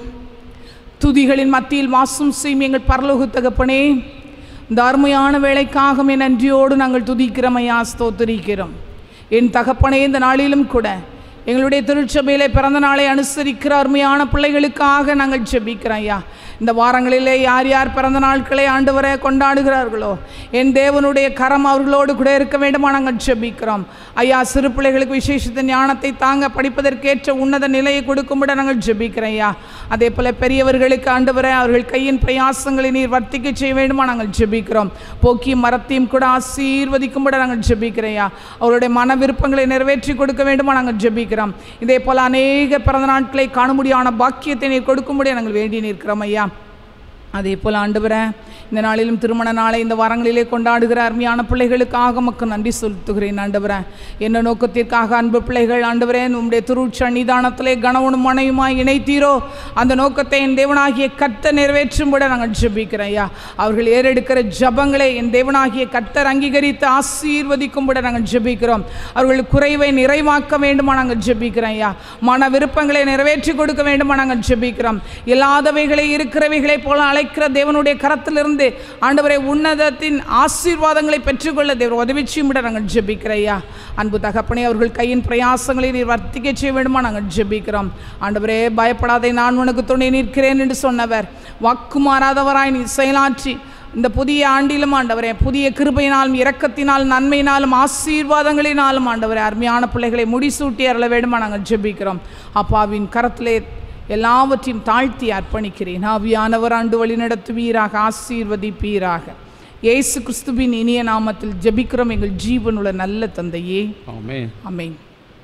துதிகளின் மத்தியில் வாசம் செய்யும் எங்கள் பரலோக தகப்பனே இந்த அருமையான வேலைக்காக என் நன்றியோடு நாங்கள் துதிக்கிறோம் ஐயா ஸ்தோத்திரிக்கிறோம் என் தகப்பனே இந்த நாளிலும் கூட எங்களுடைய திருச்சபையிலே பிறந்த நாளை அனுசரிக்கிற அருமையான பிள்ளைகளுக்காக நாங்கள் ஜெபிக்கிறோம் ஐயா இந்த வாரங்களிலே யார் யார் பிறந்த நாட்களை ஆண்டவரை கொண்டாடுகிறார்களோ என் தேவனுடைய கரம் அவர்களோடு கூட இருக்க வேண்டுமா நாங்கள் ஜெபிக்கிறோம் ஐயா சிறு பிள்ளைகளுக்கு விசேஷத்த ஞானத்தை தாங்க படிப்பதற்கேற்ற உன்னத நிலையை கொடுக்கும்படி நாங்கள் ஜெபிக்கிறோம் ஐயா அதே போல பெரியவர்களுக்கு ஆண்டவரை அவர்கள் கையின் பிரயாசங்களை நீர் வர்த்திக்க செய்ய வேண்டுமா நாங்கள் ஜெபிக்கிறோம் போக்கியும் மரத்தையும் கூட ஆசீர்வதிக்கும்படி நாங்கள் ஜெபிக்கிறோம் ஐயா அவருடைய மன விருப்பங்களை நிறைவேற்றி கொடுக்க வேண்டுமா நாங்கள் ஜெபிக்கிறோம் ஜெபிக்கிறோம் இதே போல் அநேக பிறந்த நாட்களை காணும்படியான பாக்கியத்தை நீர் கொடுக்கும்படி நாங்கள் வேண்டி நிற்கிறோம் ஐயா அதே போல் ஆண்டவரே இந்த நாளிலும் திருமண நாளை இந்த வாரங்களிலே கொண்டாடுகிற அருமையான பிள்ளைகளுக்காக மக்கள் நன்றி செலுத்துகிறேன் ஆண்டவரே என்ன நோக்கத்திற்காக அன்பு பிள்ளைகள் ஆண்டவரே உம்முடைய திருவுச்ச நிதானத்திலே கணவனும் மனையுமாய் இணைத்தீரோ அந்த நோக்கத்தை என் தேவனாகிய கத்த நிறைவேற்றும்பட நாங்கள் ஜெபிக்கிறோம் ஐயா அவர்கள் ஏறெடுக்கிற ஜபங்களை என் தேவனாகிய கத்தர் அங்கீகரித்து ஆசீர்வதிக்கும்பட நாங்கள் ஜெபிக்கிறோம் அவர்கள் குறைவை நிறைவாக்க வேண்டுமா நாங்கள் ஜெபிக்கிறோம் ஐயா மன விருப்பங்களை நிறைவேற்றி கொடுக்க வேண்டுமா நாங்கள் ஜெபிக்கிறோம் இல்லாதவைகளை இருக்கிறவைகளை போல அழைக்கிற தேவனுடைய கரத்திலிருந்து ஆண்டவரை உன்னதத்தின் ஆசீர்வாதங்களை பெற்றுக்கொள்ள தேவர் உதவி செய்யும்பட நாங்கள் ஜெபிக்கிறோம் ஐயா அன்பு தகப்பனே அவர்கள் கையின் பிரயாசங்களை நீர் வர்த்திக்க செய்ய வேண்டுமா நாங்கள் ஜெபிக்கிறோம் ஆண்டவரே பயப்படாதே நான் உனக்கு துணை நிற்கிறேன் என்று சொன்னவர் வாக்கு மாறாதவராய் நீ செயலாற்றி இந்த புதிய ஆண்டிலும் ஆண்டவரே புதிய கிருபையினாலும் இரக்கத்தினாலும் நன்மையினாலும் ஆசீர்வாதங்களினாலும் ஆண்டவரே அருமையான பிள்ளைகளை முடிசூட்டி அருள வேண்டுமா நாங்கள் ஜெபிக்கிறோம் அப்பாவின் கரத்திலே எல்லாவற்றையும் தாழ்த்தி அர்ப்பணிக்கிறேன் ஆவியானவர் ஆண்டு வழி நடத்துவீராக ஆசீர்வதிப்பீராக இயேசு கிறிஸ்துவின் இனிய நாமத்தில் ஜெபிக்கிறோம் எங்கள் ஜீவனுள்ள நல்ல தந்தையே ஆமென் அமேன்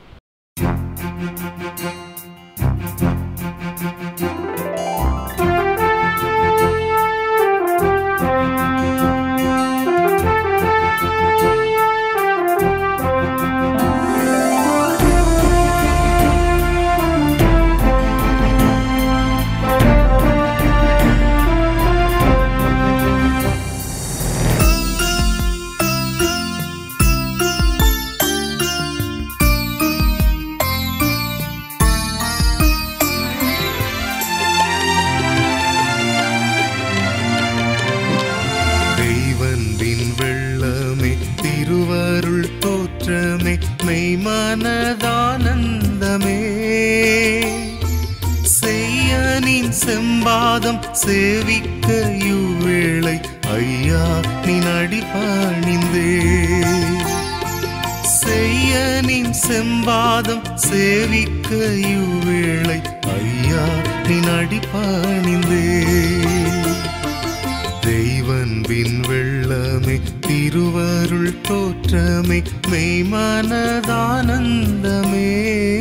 தெய்வந்தின் வெள்ளமே திருவருள் தோற்றமே மெய்மனதானந்தமே செய்யனின் செம்பாதம் சேவிக்க இவ்வேளை ஐயா நின் அடிபணிந்தே செய்யனின் செம்பாதம் சேவிக்க இவ்வேளை ஐயா நின் அடிபணிந்தே தெய்வன்பின் வெள்ளமே திருவருள் தோற்றமே மெய்மனதானந்தமே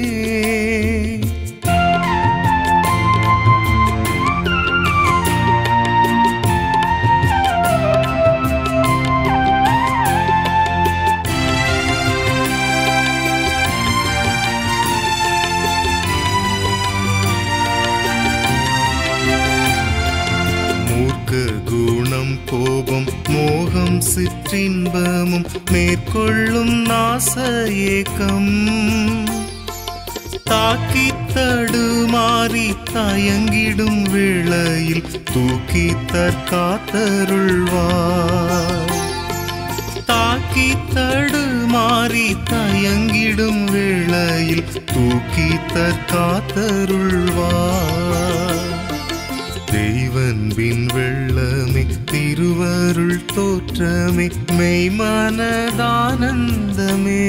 மூர்க்க குணம் கோபம் மோகம் சிற்றின்பமும் மேற்கொள்ளும் நாச ஏக்கம் தாக்கி தடுமாறி தயங்கிடும் வேளையில் தூக்கி தற்காத்தருள்வார் தாக்கி தடுமாறி தயங்கிடும் வேளையில் தூக்கி தற்காத்தருள்வார் தெய்வன்பின் வெள்ளமே திருவருள் தோற்றமே மெய்மனதானந்தமே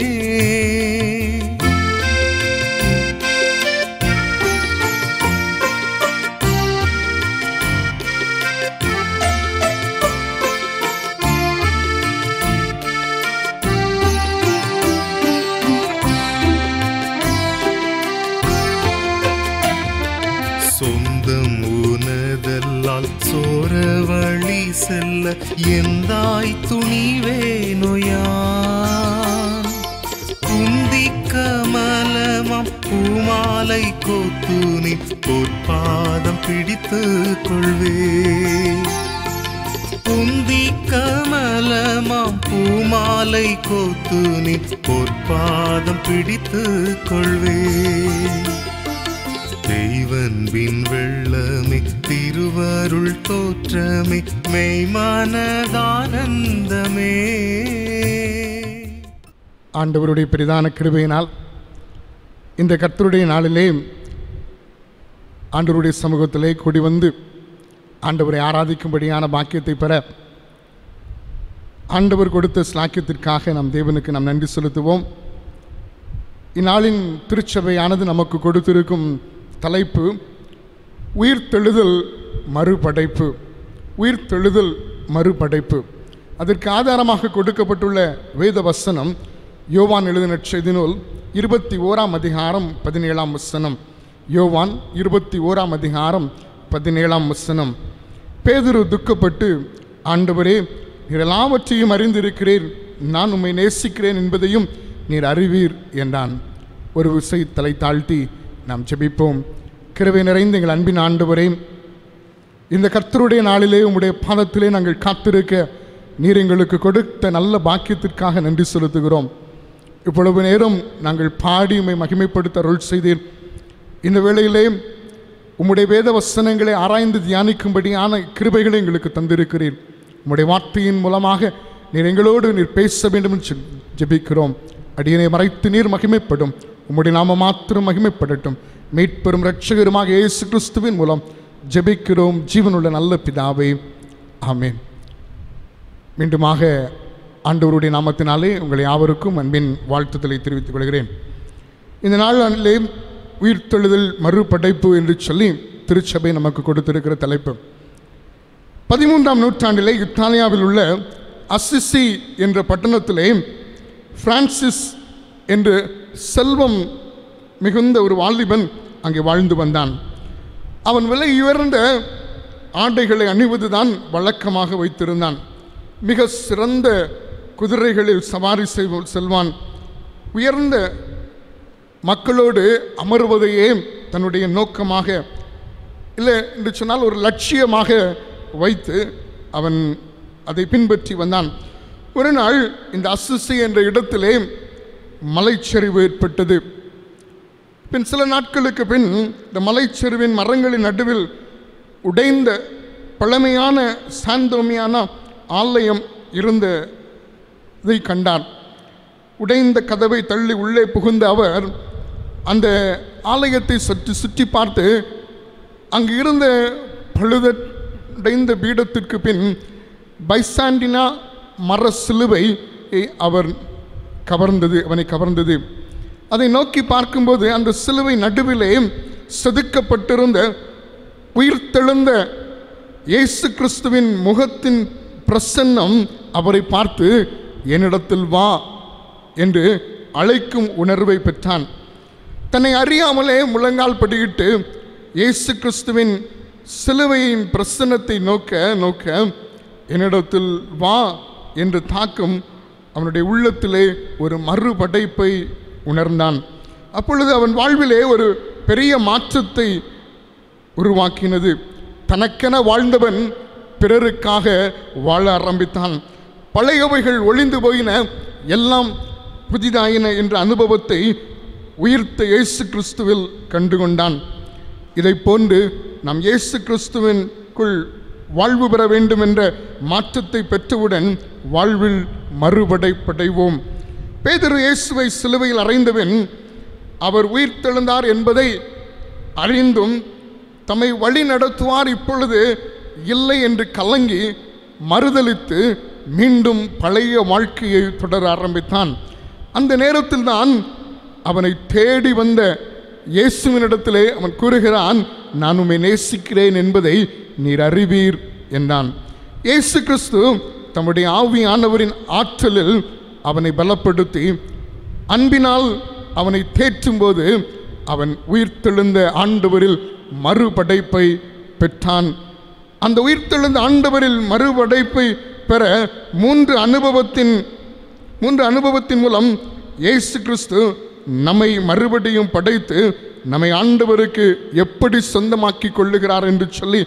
சொந்தம் உனதல்லால் சோர வழி செல்ல எந்தாய் துணிவேனொயான் குந்தி கமலமாம் பூமாலை கோத்துனி பொற்பாதம் பிடித்து கொள்வே குந்தி கமலமாம் பூமாலை கோத்துனி பொற்பாதம் பிடித்து கொள்வே தெய்வன்பின் வெள்ளமே திருவருள் தோற்றமே மெய்மானதானந்தமே ஆண்டவருடைய பெரிதான கிருபையினால் இந்த கர்த்தருடைய நாளிலே ஆண்டவருடைய சமூகத்திலே கூடி வந்து ஆண்டவரை ஆராதிக்கும்படியான பாக்கியத்தை பெற ஆண்டவர் கொடுத்த ஸ்லாக்கியத்திற்காக நம் தேவனுக்கு நாம் நன்றி செலுத்துவோம் இந்நாளின் திருச்சபையானது நமக்கு கொடுத்திருக்கும் தலைப்பு உயிர்த்தெழுதல் மறுபடைப்பு உயிர்த்தெழுதல் மறுபடைப்பு அதற்கு ஆதாரமாக கொடுக்கப்பட்டுள்ள வேத வசனம் யோவான் எழுதின செய்தி நூல் இருபத்தி ஓராம் அதிகாரம் பதினேழாம் வசனம் யோவான் இருபத்தி ஓராம் அதிகாரம் பதினேழாம் வசனம் பேதுரு துக்கப்பட்டு ஆண்டவரே நீர் எல்லாவற்றையும் அறிந்திருக்கிறீர் நான் உம்மை நேசிக்கிறேன் என்பதையும் நீர் அறிவீர் என்றான் ஒரு விசை தலை தாழ்த்தி நாம் ஜெபிப்போம் கிருவை நிறைந்த எங்கள் அன்பின் ஆண்டவரே இந்த கர்த்தருடைய நாளிலே உம்முடைய பாதத்திலே நாங்கள் காத்திருக்க நீர் எங்களுக்கு கொடுத்த நல்ல பாக்கியத்திற்காக நன்றி செலுத்துகிறோம் இவ்வளவு நேரம் நாங்கள் பாடி உம்மை மகிமைப்படுத்த அருள் செய்தீர் இந்த வேளையிலே உம்முடைய வேத வசனங்களை ஆராய்ந்து தியானிக்கும்படியான கிருபைகளை எங்களுக்கு தந்திருக்கிறீர் உம்முடைய வார்த்தையின் மூலமாக நீர் எங்களோடு நீர் பேச வேண்டும் என்று ஜெ- ஜெபிக்கிறோம் அடியனை மறைத்து நீர் மகிமைப்படும் உம்முடைய நாம மாத்திரம் மகிமைப்படட்டும் மீட்பெரும் இரட்சகருமாக இயேசு கிறிஸ்துவின் மூலம் ஜெபிக்கிறோம் ஜீவனுள்ள நல்ல பிதாவே ஆமென் மீண்டுமாக ஆண்டவருடைய நாமத்தினாலே உங்களை யாவருக்கும் அன்பின் வாழ்த்துதலை தெரிவித்துக் கொள்கிறேன் இந்த நாளிலே உயிர்த்தெழுதல் மறுபடைப்பு என்று சொல்லி திருச்சபை நமக்கு கொடுத்திருக்கிற தலைப்பு பதிமூன்றாம் நூற்றாண்டிலே இத்தாலியாவில் உள்ள அசிசி என்ற பட்டணத்திலே பிரான்சிஸ் என்று செல்வம் மிகுந்த ஒரு வாலிபன் அங்கே வாழ்ந்து வந்தான் அவன் விலை உயர்ந்த ஆடைகளை அணிவதுதான் வழக்கமாக வைத்திருந்தான் மிக சிறந்த குதிரைகளில் சவாரி செய்வ செல்வான் உயர்ந்த மக்களோடு அமர்வதையே தன்னுடைய நோக்கமாக இல்லை என்று சொன்னால் ஒரு லட்சியமாக வைத்து அவன் அதை பின்பற்றி வந்தான் ஒரு நாள் இந்த அசிசி என்ற இடத்திலே மலைச்சரிவு ஏற்பட்டது பின் சில நாட்களுக்கு பின் இந்த மலைச்சரிவின் மரங்களின் நடுவில் உடைந்த பழமையான சாந்தோமியான ஆலயம் இருந்ததை கண்டார் உடைந்த கதவை தள்ளி உள்ளே புகுந்த அவர் அந்த ஆலயத்தை சுற்றி சுற்றி பார்த்து அங்கு இருந்த பழுதடைந்த பீடத்திற்கு பின் பைசாண்டினா மர சிலுவை அவர் கவர்ந்தது அவனை கவர்ந்தது அதை நோக்கி பார்க்கும்போது அந்த சிலுவை நடுவிலே செதுக்கப்பட்டிருந்த உயிர்த்தெழுந்த இயேசு கிறிஸ்துவின் முகத்தின் பிரசன்னம் அவரை பார்த்து என்னிடத்தில் வா என்று அழைக்கும் உணர்வை பெற்றான் தன்னை அறியாமலே முழங்கால் படியிட்டு இயேசு கிறிஸ்துவின் சிலுவையின் பிரசன்னத்தை நோக்க நோக்க என்னிடத்தில் வா என்று தாக்கும் அவனுடைய உள்ளத்திலே ஒரு மறுபடைப்பை உணர்ந்தான் அப்பொழுது அவன் வாழ்விலே ஒரு பெரிய மாற்றத்தை உருவாக்கினது தனக்கென வாழ்ந்தவன் பிறருக்காக வாழ ஆரம்பித்தான் பழையவைகள் ஒளிந்து போயின எல்லாம் புதிதாயின என்ற அனுபவத்தை உயிர்த்த இயேசு கிறிஸ்துவில் கண்டுகொண்டான் இதை போன்று நாம் இயேசு கிறிஸ்துவின்குள் வாழ்வு பெற வேண்டும் என்ற மாற்றத்தை பெற்றவுடன் வாழ்வில் மறுபடைப்படைவோம் பேதுரு இயேசுவை சிலுவையில் அறைந்தவன் அவர் உயிர்த்தெழுந்தார் என்பதை அறிந்தும் தம்மை வழி நடத்துவார் இப்பொழுது இல்லை என்று கலங்கி மறுதலித்து மீண்டும் பழைய வாழ்க்கையை தொடர ஆரம்பித்தான் அந்த நேரத்தில் தான் அவனை தேடி வந்த இயேசுவினிடத்திலே அவன் கூறுகிறான் நான் உம்மை நேசிக்கிறேன் என்பதை நீர் அறிவீர் என்றான் இயேசு கிறிஸ்து தம்முடைய ஆவியானவரின் ஆற்றலில் அவனை பலப்படுத்தி அன்பினால் அவனை தேற்றும்போது அவன் உயிர்த்தெழுந்த ஆண்டவரில் மறுபடைப்பை பெற்றான் அந்த உயிர்த்தெழுந்த ஆண்டவரில் மறுபடைப்பை பெற மூன்று அனுபவத்தின் மூன்று அனுபவத்தின் மூலம் இயேசு கிறிஸ்து நம்மை மறுபடியும் படைத்து நம்மை ஆண்டவருக்கு எப்படி சொந்தமாக்கி கொள்ளுகிறார் என்று சொல்லி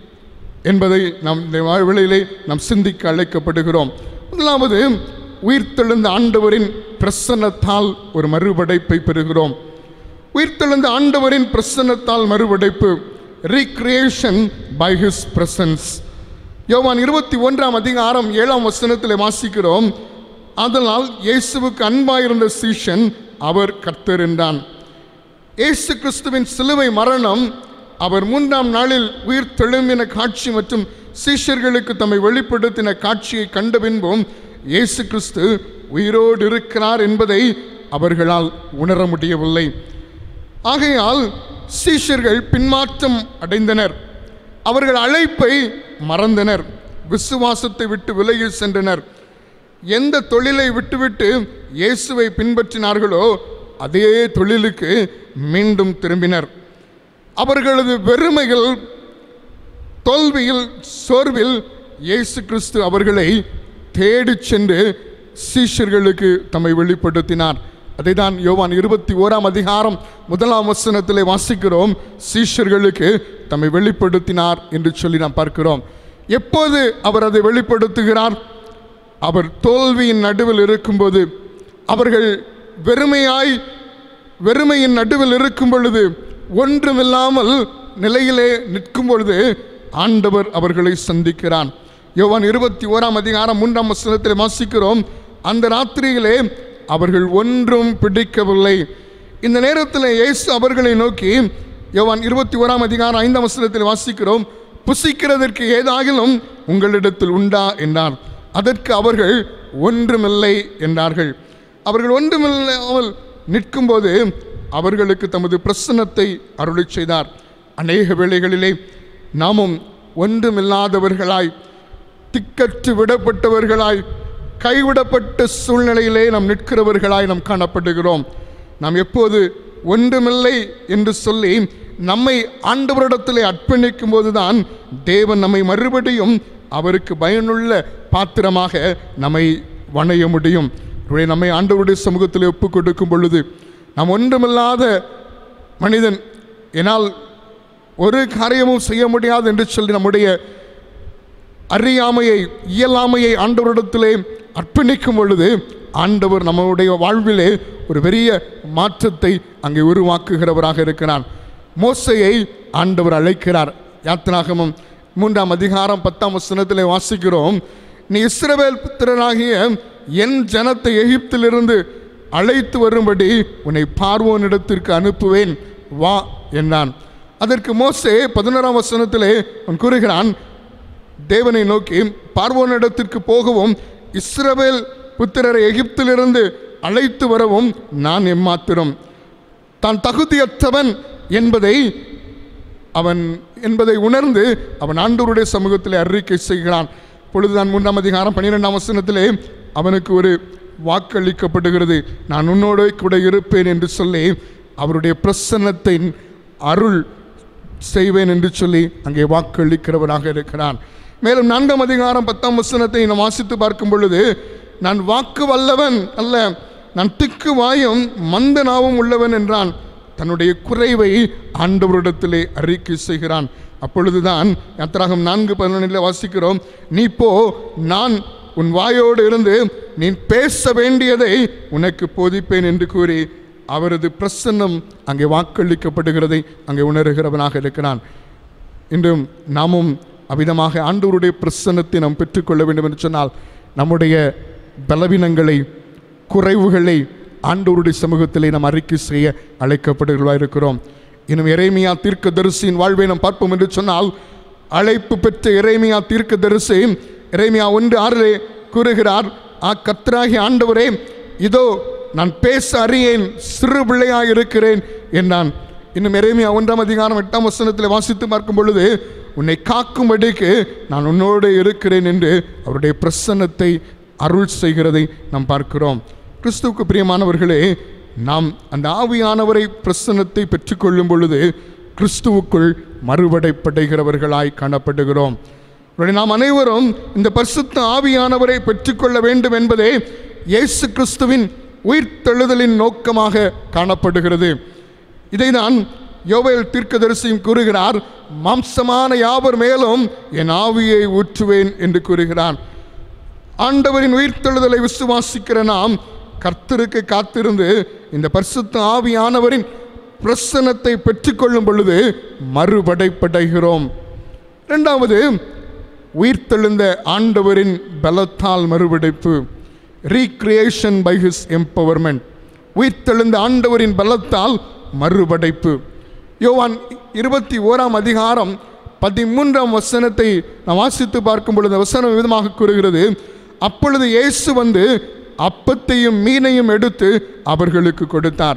என்பதை நாம் இந்த வேளையிலே நாம் சிந்திக்க அழைக்கப்படுகிறோம் முதலாவது உயிர்த்தெழுந்த ஆண்டவரின் பிரசன்னத்தால் ஒரு மறுபடைப்பை பெறுகிறோம் உயிர்த்தெழுந்த ஆண்டவரின் பிரசன்னத்தால் மறுபடைப்பு ரீக்ரியேஷன் பை ஹிஸ் பிரசன்ஸ் யோவான் இருபத்தி ஒன்றாம் அதிகாரம் ஏழாம் வசனத்தில் வாசிக்கிறோம் அதனால் இயேசுவுக்கு அன்பாயிருந்த சீஷன் அவர் கர்த்தர் என்றான் இயேசு கிறிஸ்துவின் சிலுவை மரணம் அவர் மூன்றாம் நாளில் உயிர் தெழும்பின காட்சி மற்றும் சீஷர்களுக்கு தம்மை வெளிப்படுத்தின காட்சியை கண்ட பின்பும் இயேசு கிறிஸ்து உயிரோடு இருக்கிறார் என்பதை அவர்களால் உணர முடியவில்லை ஆகையால் சீஷர்கள் பின்மாற்றம் அடைந்தனர் அவர்கள் அழைப்பை மறந்தனர் விசுவாசத்தை விட்டு விலகி சென்றனர் எந்த தொழிலை விட்டுவிட்டு இயேசுவை பின்பற்றினார்களோ அதே தொழிலுக்கு மீண்டும் திரும்பினர் அவர்களது வெறுமைகள் தோல்வியில் சோர்வில் இயேசு கிறிஸ்து அவர்களை தேடிச் சென்று சீஷர்களுக்கு தம்மை வெளிப்படுத்தினார் அதைதான் யோவான் இருபத்தி ஓராம் அதிகாரம் முதலாம் வசனத்திலே வாசிக்கிறோம் சீஷர்களுக்கு தம்மை வெளிப்படுத்தினார் என்று சொல்லி நாம் பார்க்கிறோம் எப்போது அவர் அதை வெளிப்படுத்துகிறார் அவர் தோல்வியின் நடுவில் இருக்கும்போது அவர்கள் வெறுமையாய் வெறுமையின் நடுவில் இருக்கும் பொழுது ஒன்றுமில்லாமல் நிலையிலே நிற்கும் பொழுது ஆண்டவர் அவர்களை சந்திக்கிறான் யோவான் இருபத்தி ஓராம் அதிகாரம் மூன்றாம் வசனத்தில் வாசிக்கிறோம் அந்த ராத்திரியிலே அவர்கள் ஒன்றும் பிடிக்கவில்லை இந்த நேரத்தில் இயேசு அவர்களை நோக்கி யோவான் இருபத்தி ஓராம் அதிகாரம் ஐந்தாம் வசனத்தில் வாசிக்கிறோம் புசிக்கிறதற்கு ஏதாகிலும் உங்களிடத்தில் உண்டா என்றார் அதற்கு அவர்கள் ஒன்றுமில்லை என்றார்கள் அவர்கள் ஒன்றுமில்லாமல் நிற்கும்போது அவர்களுக்கு தமது பிரசன்னத்தை அருளிச் செய்தார் அநேக வேளைகளிலே நாமும் ஒன்றுமில்லாதவர்களாய் திக்கற்று விடப்பட்டவர்களாய் கைவிடப்பட்ட சூழ்நிலையிலே நாம் நிற்கிறவர்களாய் நாம் காணப்படுகிறோம் நாம் எப்போது ஒன்றுமில்லை என்று சொல்லி நம்மை ஆண்டவரிடத்திலே அர்ப்பணிக்கும் போதுதான் தேவன் நம்மை மறுபடியும் அவருக்கு பயனுள்ள பாத்திரமாக நம்மை வணைய முடியும் ஒருவேளை நம்மை ஆண்டவருடைய சமூகத்தில் ஒப்பு கொடுக்கும் பொழுது நாம் ஒன்றுமில்லாத மனிதன் என்னால் ஒரு காரியமும் செய்ய முடியாது என்று சொல்லி நம்முடைய அறியாமையை இயலாமையை ஆண்டவரிடத்திலே அர்ப்பணிக்கும் பொழுது ஆண்டவர் நம்முடைய வாழ்விலே ஒரு பெரிய மாற்றத்தை அங்கே உருவாக்குகிறவராக இருக்கிறார் மோசையை ஆண்டவர் அழைக்கிறார் யாத்திராகமம் மூன்றாம் அதிகாரம் பத்தாம் வசனத்திலே வாசிக்கிறோம் நீ இஸ்ரவேல் புத்திரனாகிய என் ஜனத்தை எகிப்திலிருந்து அழைத்து வரும்படி உன்னை பார்வோனிடத்திற்கு அனுப்புவேன் வா என்றான் அதற்கு மோசே பதினோராம் வசனத்திலே அவன் கூறுகிறான் தேவனை நோக்கி பார்வோனிடத்திற்கு போகவும் இஸ்ரவேல் புத்திரரை எகிப்திலிருந்து அழைத்து வரவும் நான் எம்மாத்திரம் தான் தகுதியற்றவன் என்பதை அவன் என்பதை உணர்ந்து அவன் ஆண்டவருடைய சமூகத்தில் அறிக்கை செய்கிறான் பொழுதுதான் மூன்றாம் அதிகாரம் பன்னிரெண்டாம் வசனத்திலே அவனுக்கு ஒரு வாக்களிக்கப்படுகிறது நான் உன்னோடு கூட இருப்பேன் என்று சொல்லி அவருடைய பிரசன்னத்தின் அருள் செய்வேன் என்று சொல்லி அங்கே வாக்களிக்கிறவராக இருக்கிறான் மேலும் நான்காம் அதிகாரம் பத்தாம் வசனத்தை நாம் வாசித்து பார்க்கும் பொழுது நான் வாக்கு வல்லவன் அல்ல நான் திக்கு வாயும் மந்த நாவும் உள்ளவன் என்றான் தன்னுடைய குறைவை ஆண்டவரிடத்திலே அறிக்கை செய்கிறான் அப்பொழுதுதான் யாத்திராகம் நான்கு பதினொன்றில் வாசிக்கிறோம் நீ போ நான் உன் வாயோடு இருந்து நீ பேச வேண்டியதை உனக்கு போதிப்பேன் என்று கூறி அவரது பிரசன்னம் அங்கே வாக்களிக்கப்படுகிறதை அங்கே உணர்கிறவனாக இருக்கிறான் இன்றும் நாமும் அவ்விதமாக ஆண்டவருடைய பிரசன்னத்தை நாம் பெற்றுக்கொள்ள வேண்டும் என்று சொன்னால் நம்முடைய பலவீனங்களை குறைவுகளை ஆண்டவருடைய சமூகத்திலே நாம் அறிக்கை செய்ய அழைக்கப்படுகிறவர்களாக இருக்கிறோம் இன்னும் இறைமையா தீர்க்க தரிசியின் வாழ்வை நாம் பார்ப்போம் என்று சொன்னால் அழைப்பு பெற்ற இறைமையா தீர்க்க தரிசி இறைமையா ஒன்று ஆறிலே கூறுகிறார் ஆ கத்தராகி ஆண்டவரே இதோ நான் பேச அறியேன் சிறு பிள்ளையாக இருக்கிறேன் என்றான் இன்னும் எரேமியா ஒன்றாம் அதிகாரம் எட்டாம் வசனத்தில் வாசித்து பார்க்கும் பொழுது உன்னை காக்கும்படிக்கு நான் உன்னோடு இருக்கிறேன் என்று அவருடைய பிரசன்னத்தை அருள் செய்கிறதை நாம் பார்க்கிறோம் கிறிஸ்துவுக்கு பிரியமானவர்களே நாம் அந்த ஆவியானவரை பிரசன்னத்தை பெற்றுக்கொள்ளும் பொழுது கிறிஸ்துவுக்குள் மறுபடைப்படைகிறவர்களாய் காணப்படுகிறோம் உடனே நாம் அனைவரும் இந்த பரிசுத்த ஆவியானவரை பெற்றுக்கொள்ள வேண்டும் என்பதே இயேசு கிறிஸ்துவின் உயிர்த்தெழுதலின் நோக்கமாக காணப்படுகிறது இதைதான் யோவேல் தீர்க்கதரிசியும் கூறுகிறார் மாம்சமான யாவர் மேலும் என் ஆவியை ஊற்றுவேன் என்று கூறுகிறான் ஆண்டவரின் உயிர்த்தெழுதலை விசுவாசிக்கிற நாம் கர்த்தருக்கு காத்திருந்து இந்த பரிசுத்த ஆவியானவரின் பிரசன்னத்தை பெற்றுக்கொள்ளும் பொழுது மறுபடைப்படைகிறோம் இரண்டாவது உயிர்த்தெழுந்த ஆண்டவரின் பலத்தால் மறுபடைப்பு ரீக்ரியேஷன் பை ஹிஸ் எம்பவர்மெண்ட் உயிர்த்தெழுந்த ஆண்டவரின் பலத்தால் மறுபடைப்பு யோவான் இருபத்தி ஓராம் அதிகாரம் பதிமூன்றாம் வசனத்தை நாம் வாசித்து பார்க்கும் பொழுது அந்த வசனம் விதமாக கூறுகிறது அப்பொழுது இயேசு வந்து அப்பத்தையும் மீனையும் எடுத்து அவர்களுக்கு கொடுத்தார்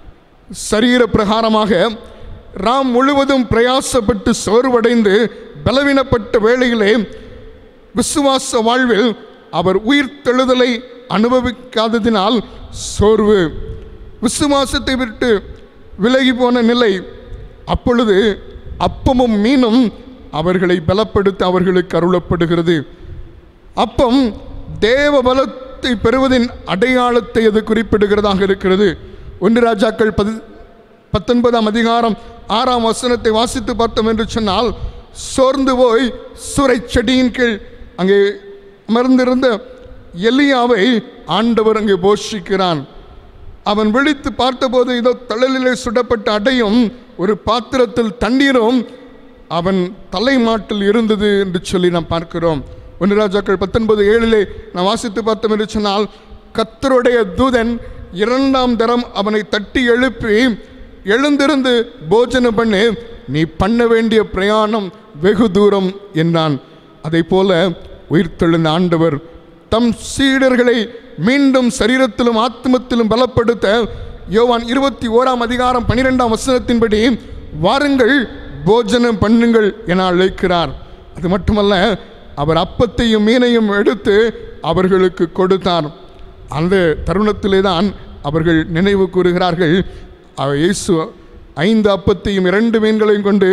சரீர பிரகாரமாக ராம் முழுவதும் பிரயாசப்பட்டு சோர்வடைந்து பலவீனப்பட்ட வேளையிலே விசுவாச வாழ்வில் அவர் உயிர்த்தெழுதலை அனுபவிக்காததினால் சோர்வு விசுவாசத்தை விட்டு விலகி போன நிலை அப்பொழுது அப்பமும் மீனும் அவர்களை பலப்படுத்த அவர்களுக்கு அருளப்படுகிறது அப்பம் தேவ பலத்தை பெறுவதின் அடையாளத்தை அது குறிப்பிடுகிறதாக இருக்கிறது ஒன்று ராஜாக்கள் பதி பத்தொன்பதாம் அதிகாரம் ஆறாம் வசனத்தை வாசித்து பார்த்தோம் என்று சொன்னால் சோர்ந்து போய் சுரை செடியின் கீழ் அங்கே அமர்ந்திருந்த எலியாவை ஆண்டவர் அங்கே போஷிக்கிறான் அவன் விழித்து பார்த்தபோது இதோ தழலிலே சுடப்பட்ட அடையும் ஒரு பாத்திரத்தில் தண்ணீரும் அவன் தலைமாட்டில் இருந்தது என்று சொல்லி நாம் பார்க்கிறோம் ஒன்று ராஜாக்கள் பத்தொன்பது ஏழிலே நான் வாசித்து பார்த்தோம் என்று சொன்னால் கத்தருடைய தூதன் இரண்டாம் தரம் அவனை தட்டி எழுப்பி எழுந்திருந்து போஜனம் பண்ணு நீ பண்ண வேண்டிய பிரயாணம் வெகு தூரம் என்றான் அதை போல உயிர்த்தெழுந்த ஆண்டவர் தம் சீடர்களை மீண்டும் சரீரத்திலும் ஆத்மத்திலும் பலப்படுத்த யோவான் இருபத்தி ஓராம் அதிகாரம் பனிரெண்டாம் வசனத்தின்படி வாருங்கள் போஜனம் பண்ணுங்கள் என அழைக்கிறார் அது மட்டுமல்ல அவர் அப்பத்தையும் மீனையும் எடுத்து அவர்களுக்கு கொடுத்தார் அந்த தருணத்திலே தான் அவர்கள் நினைவு கூறுகிறார்கள் அவர் இயேசு ஐந்து அப்பத்தையும் இரண்டு மீன்களையும் கொண்டு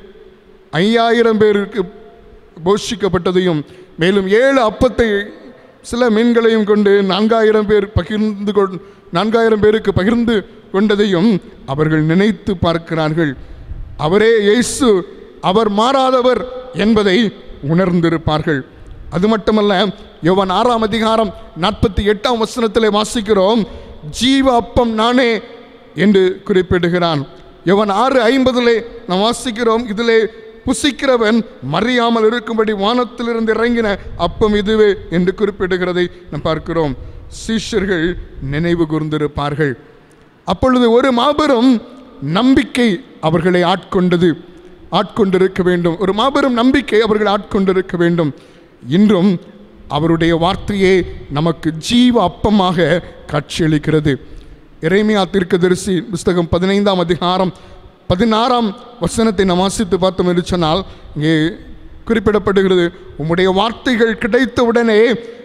ஐயாயிரம் பேருக்கு போஷிக்கப்பட்டதையும் மேலும் ஏழு அப்பத்தை சில மீன்களையும் கொண்டு நான்காயிரம் பேர் பகிர்ந்து கொண் நான்காயிரம் பேருக்கு பகிர்ந்து கொண்டதையும் அவர்கள் நினைத்து பார்க்கிறார்கள் அவரே இயேசு அவர் மாறாதவர் என்பதை உணர்ந்திருப்பார்கள் அது மட்டுமல்ல யோவான் ஆறாம் அதிகாரம் நாற்பத்தி எட்டாம் வசனத்திலே வாசிக்கிறோம் ஜீவ அப்பம் நானே என்று குறிப்பிடுகிறான் யோவான் ஆறு ஐம்பதிலே நாம் வாசிக்கிறோம் இதிலே புசிக்கிறவன் மறியாமல் இருக்கும்படி வானத்திலிருந்து இறங்கின அப்பம் இதுவே என்று குறிப்பிடுகிறதை நாம் பார்க்கிறோம் சீஷர்கள் நினைவு கூர்ந்திருப்பார்கள் அப்பொழுது ஒரு மாபெரும் நம்பிக்கை அவர்களை ஆட்கொண்டது ஆட்கொண்டிருக்க வேண்டும் ஒரு மாபெரும் நம்பிக்கை அவர்கள் ஆட்கொண்டிருக்க வேண்டும் இன்றும் அவருடைய வார்த்தையே நமக்கு ஜீவ அப்பமாக காட்சியளிக்கிறது இறைமையா தீர்க்கதரிசி புஸ்தகம் பதினைந்தாம் அதிகாரம் பதினாறாம் வசனத்தை நாம் வாசித்து பார்த்தோம் என்று சொன்னால் இங்கே குறிப்பிடப்படுகிறது உம்முடைய வார்த்தைகள் கிடைத்த உடனே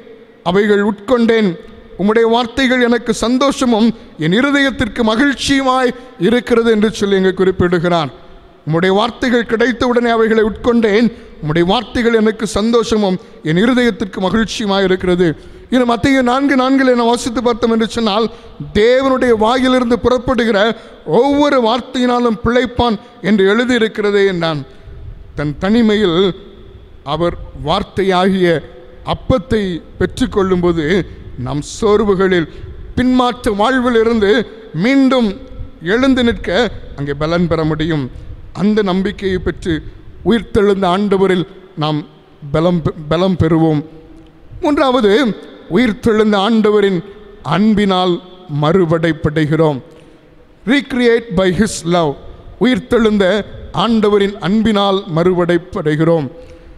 அவைகள் உட்கொண்டேன் உம்முடைய வார்த்தைகள் எனக்கு சந்தோஷமும் என் இருதயத்திற்கு மகிழ்ச்சியுமாய் இருக்கிறது என்று சொல்லி இங்கே குறிப்பிடுகிறார் உம்முடைய வார்த்தைகள் கிடைத்தவுடனே அவைகளை உட்கொண்டேன் உம்முடைய வார்த்தைகள் எனக்கு சந்தோஷமும் என் இருதயத்திற்கு மகிழ்ச்சியுமாய் இருக்கிறது இது மத்திய நான்கு நான்கில் என வாசித்து பார்த்தோம் என்று சொன்னால் தேவனுடைய வாயிலிருந்து புறப்படுகிற ஒவ்வொரு வார்த்தையினாலும் பிழைப்பான் என்று எழுதியிருக்கிறதே என்றான் தன் தனிமையில் அவர் வார்த்தையாகிய அப்பத்தை பெற்றுக்கொள்ளும்போது நம் சோர்வுகளில் பின்மாற்ற வாழ்வில் இருந்து மீண்டும் எழுந்து நிற்க அங்கே பலன் பெற முடியும் அந்த நம்பிக்கையை பெற்று உயிர்த்தெழுந்த ஆண்டவரில் நாம் பலம் பெ- பலம் பெறுவோம் மூன்றாவது உயிர்த்தெழுந்த ஆண்டவரின் அன்பினால் மறுபடைப்படைகிறோம் ரீக்ரியேட் பை ஹிஸ் லவ் உயிர்த்தெழுந்த ஆண்டவரின் அன்பினால் மறுபடைப்படைகிறோம்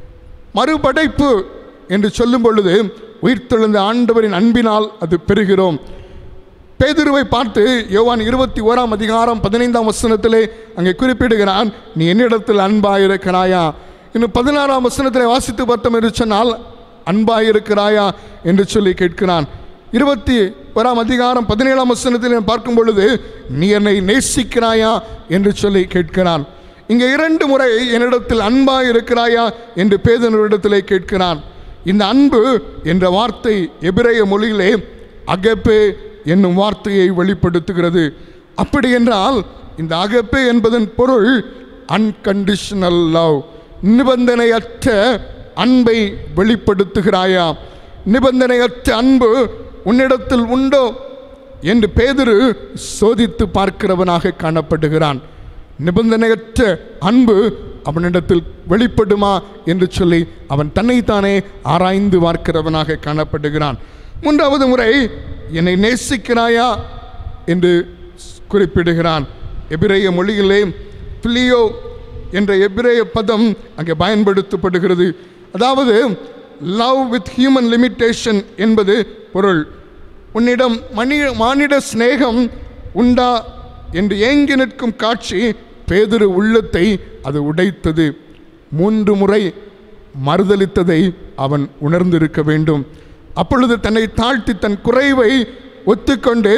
மறுபடைப்பு என்று சொல்லும் பொழுது உயிர்த்தெழுந்த ஆண்டவரின் அன்பினால் அது பெறுகிறோம் பேதுருவை பார்த்து யோவான் இருபத்தி ஓராம் அதிகாரம் பதினைந்தாம் வசனத்திலே அங்கே குறிப்பிடுகிறான் நீ என்னிடத்தில் அன்பாயிருக்கிறாயா இன்னும் பதினாறாம் வசனத்திலே வாசித்து பார்த்தோம் என்று சொன்னால் அன்பாயிருக்கிறாயா என்று சொல்லி கேட்கிறான் இருபத்தி ஓராம் அதிகாரம் பதினேழாம் வசனத்தில் பார்க்கும் பொழுது நீ என்னை நேசிக்கிறாயா என்று சொல்லி கேட்கிறான் இங்கே இரண்டு முறை என்னிடத்தில் அன்பாய் இருக்கிறாயா என்று பேதனரிடத்திலே கேட்கிறான் இந்த அன்பு என்ற வார்த்தை எபிரேய மொழியிலே அகப்பே என்னும் வார்த்தையை வெளிப்படுத்துகிறது அப்படி என்றால் இந்த அகப்பே என்பதன் பொருள் அன்கண்டிஷனல் லவ் நிபந்தனையற்ற அன்பை வெளிப்படுத்துகிறாயா நிபந்தனையற்ற அன்பு உன்னிடத்தில் உண்டோ என்று பேதுரு சோதித்து பார்க்கிறவனாக காணப்படுகிறான் நிபந்தனையற்ற அன்பு அவனிடத்தில் வெளிப்படுமா என்று சொல்லி அவன் தன்னைத்தானே ஆராய்ந்து பார்க்கிறவனாக காணப்படுகிறான் மூன்றாவது முறை என்னை நேசிக்கிறாயா என்று குறிப்பிடுகிறான் எபிரேய மொழியிலே பிலியோ என்ற எபிரேய பதம் அங்கே பயன்படுத்தப்படுகிறது அதாவது லவ் வித் ஹியூமன் லிமிட்டேஷன் என்பது பொருள் உன்னிடம் மணி மானிட சிநேகம் உண்டா என்று ஏங்கி நிற்கும் காட்சி பேதுரு உள்ளத்தை அது உடைத்தது மூன்று முறை மறுதலித்ததை அவன் உணர்ந்திருக்க வேண்டும் அப்பொழுது தன்னை தாழ்த்தி தன் குறைவை ஒத்துக்கொண்டு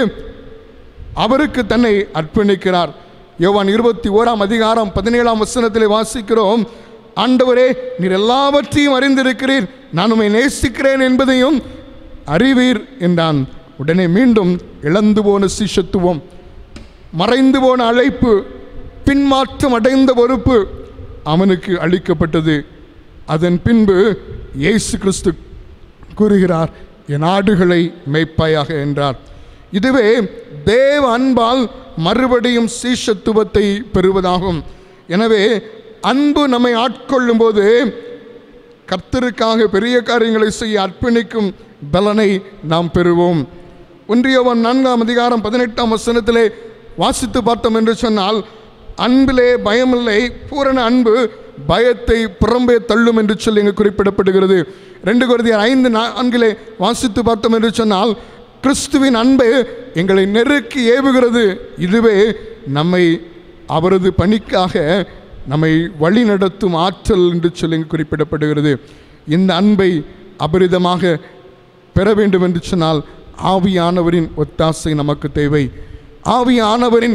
அவருக்கு தன்னை அர்ப்பணிக்கிறார் யோவான் இருபத்தி ஓராம் அதிகாரம் பதினேழாம் வசனத்திலே வாசிக்கிறோம் ஆண்டவரே நீர் எல்லாவற்றையும் அறிந்திருக்கிறீர் நான் உம்மை நேசிக்கிறேன் என்பதையும் அறிவீர் என்றான் உடனே மீண்டும் இழந்து போன சிஷத்துவம் மறைந்து போன அழைப்பு பின்மாற்றம் அடைந்த பொறுப்பு அவனுக்கு அளிக்கப்பட்டது அதன் பின்பு இயேசு கிறிஸ்து கூறுகிறார் என் ஆடுகளை மேய்ப்பாயாக என்றார் இதுவே தேவ அன்பால் மறுபடியும் சீஷத்துவத்தை பெறுவதாகும் எனவே அன்பு நம்மை ஆட்கொள்ளும் போது கர்த்தருக்காக பெரிய காரியங்களை செய்ய அர்ப்பணிக்கும் பலனை நாம் பெறுவோம் ஒன்றியவன் நான்காம் அதிகாரம் பதினெட்டாம் வசனத்திலே வாசித்து பார்த்தோம் என்று சொன்னால் அன்பிலே பயமில்லை பூரண அன்பு பயத்தை புறம்பே தள்ளும் என்று சொல்லி இங்கு குறிப்பிடப்படுகிறது ரெண்டு குருதியார் ஐந்து நான்கிலே வாசித்து பார்த்தோம் என்று சொன்னால் கிறிஸ்துவின் அன்பு எங்களை நெருக்கி ஏவுகிறது இதுவே நம்மை அவரது பணிக்காக நம்மை வழி நடத்தும் ஆற்றல் என்று சொல்லி இங்கு குறிப்பிடப்படுகிறது இந்த அன்பை அபரிதமாக பெற வேண்டும் என்று சொன்னால் ஆவியானவரின் ஒத்தாசை நமக்கு தேவை ஆவியானவரின்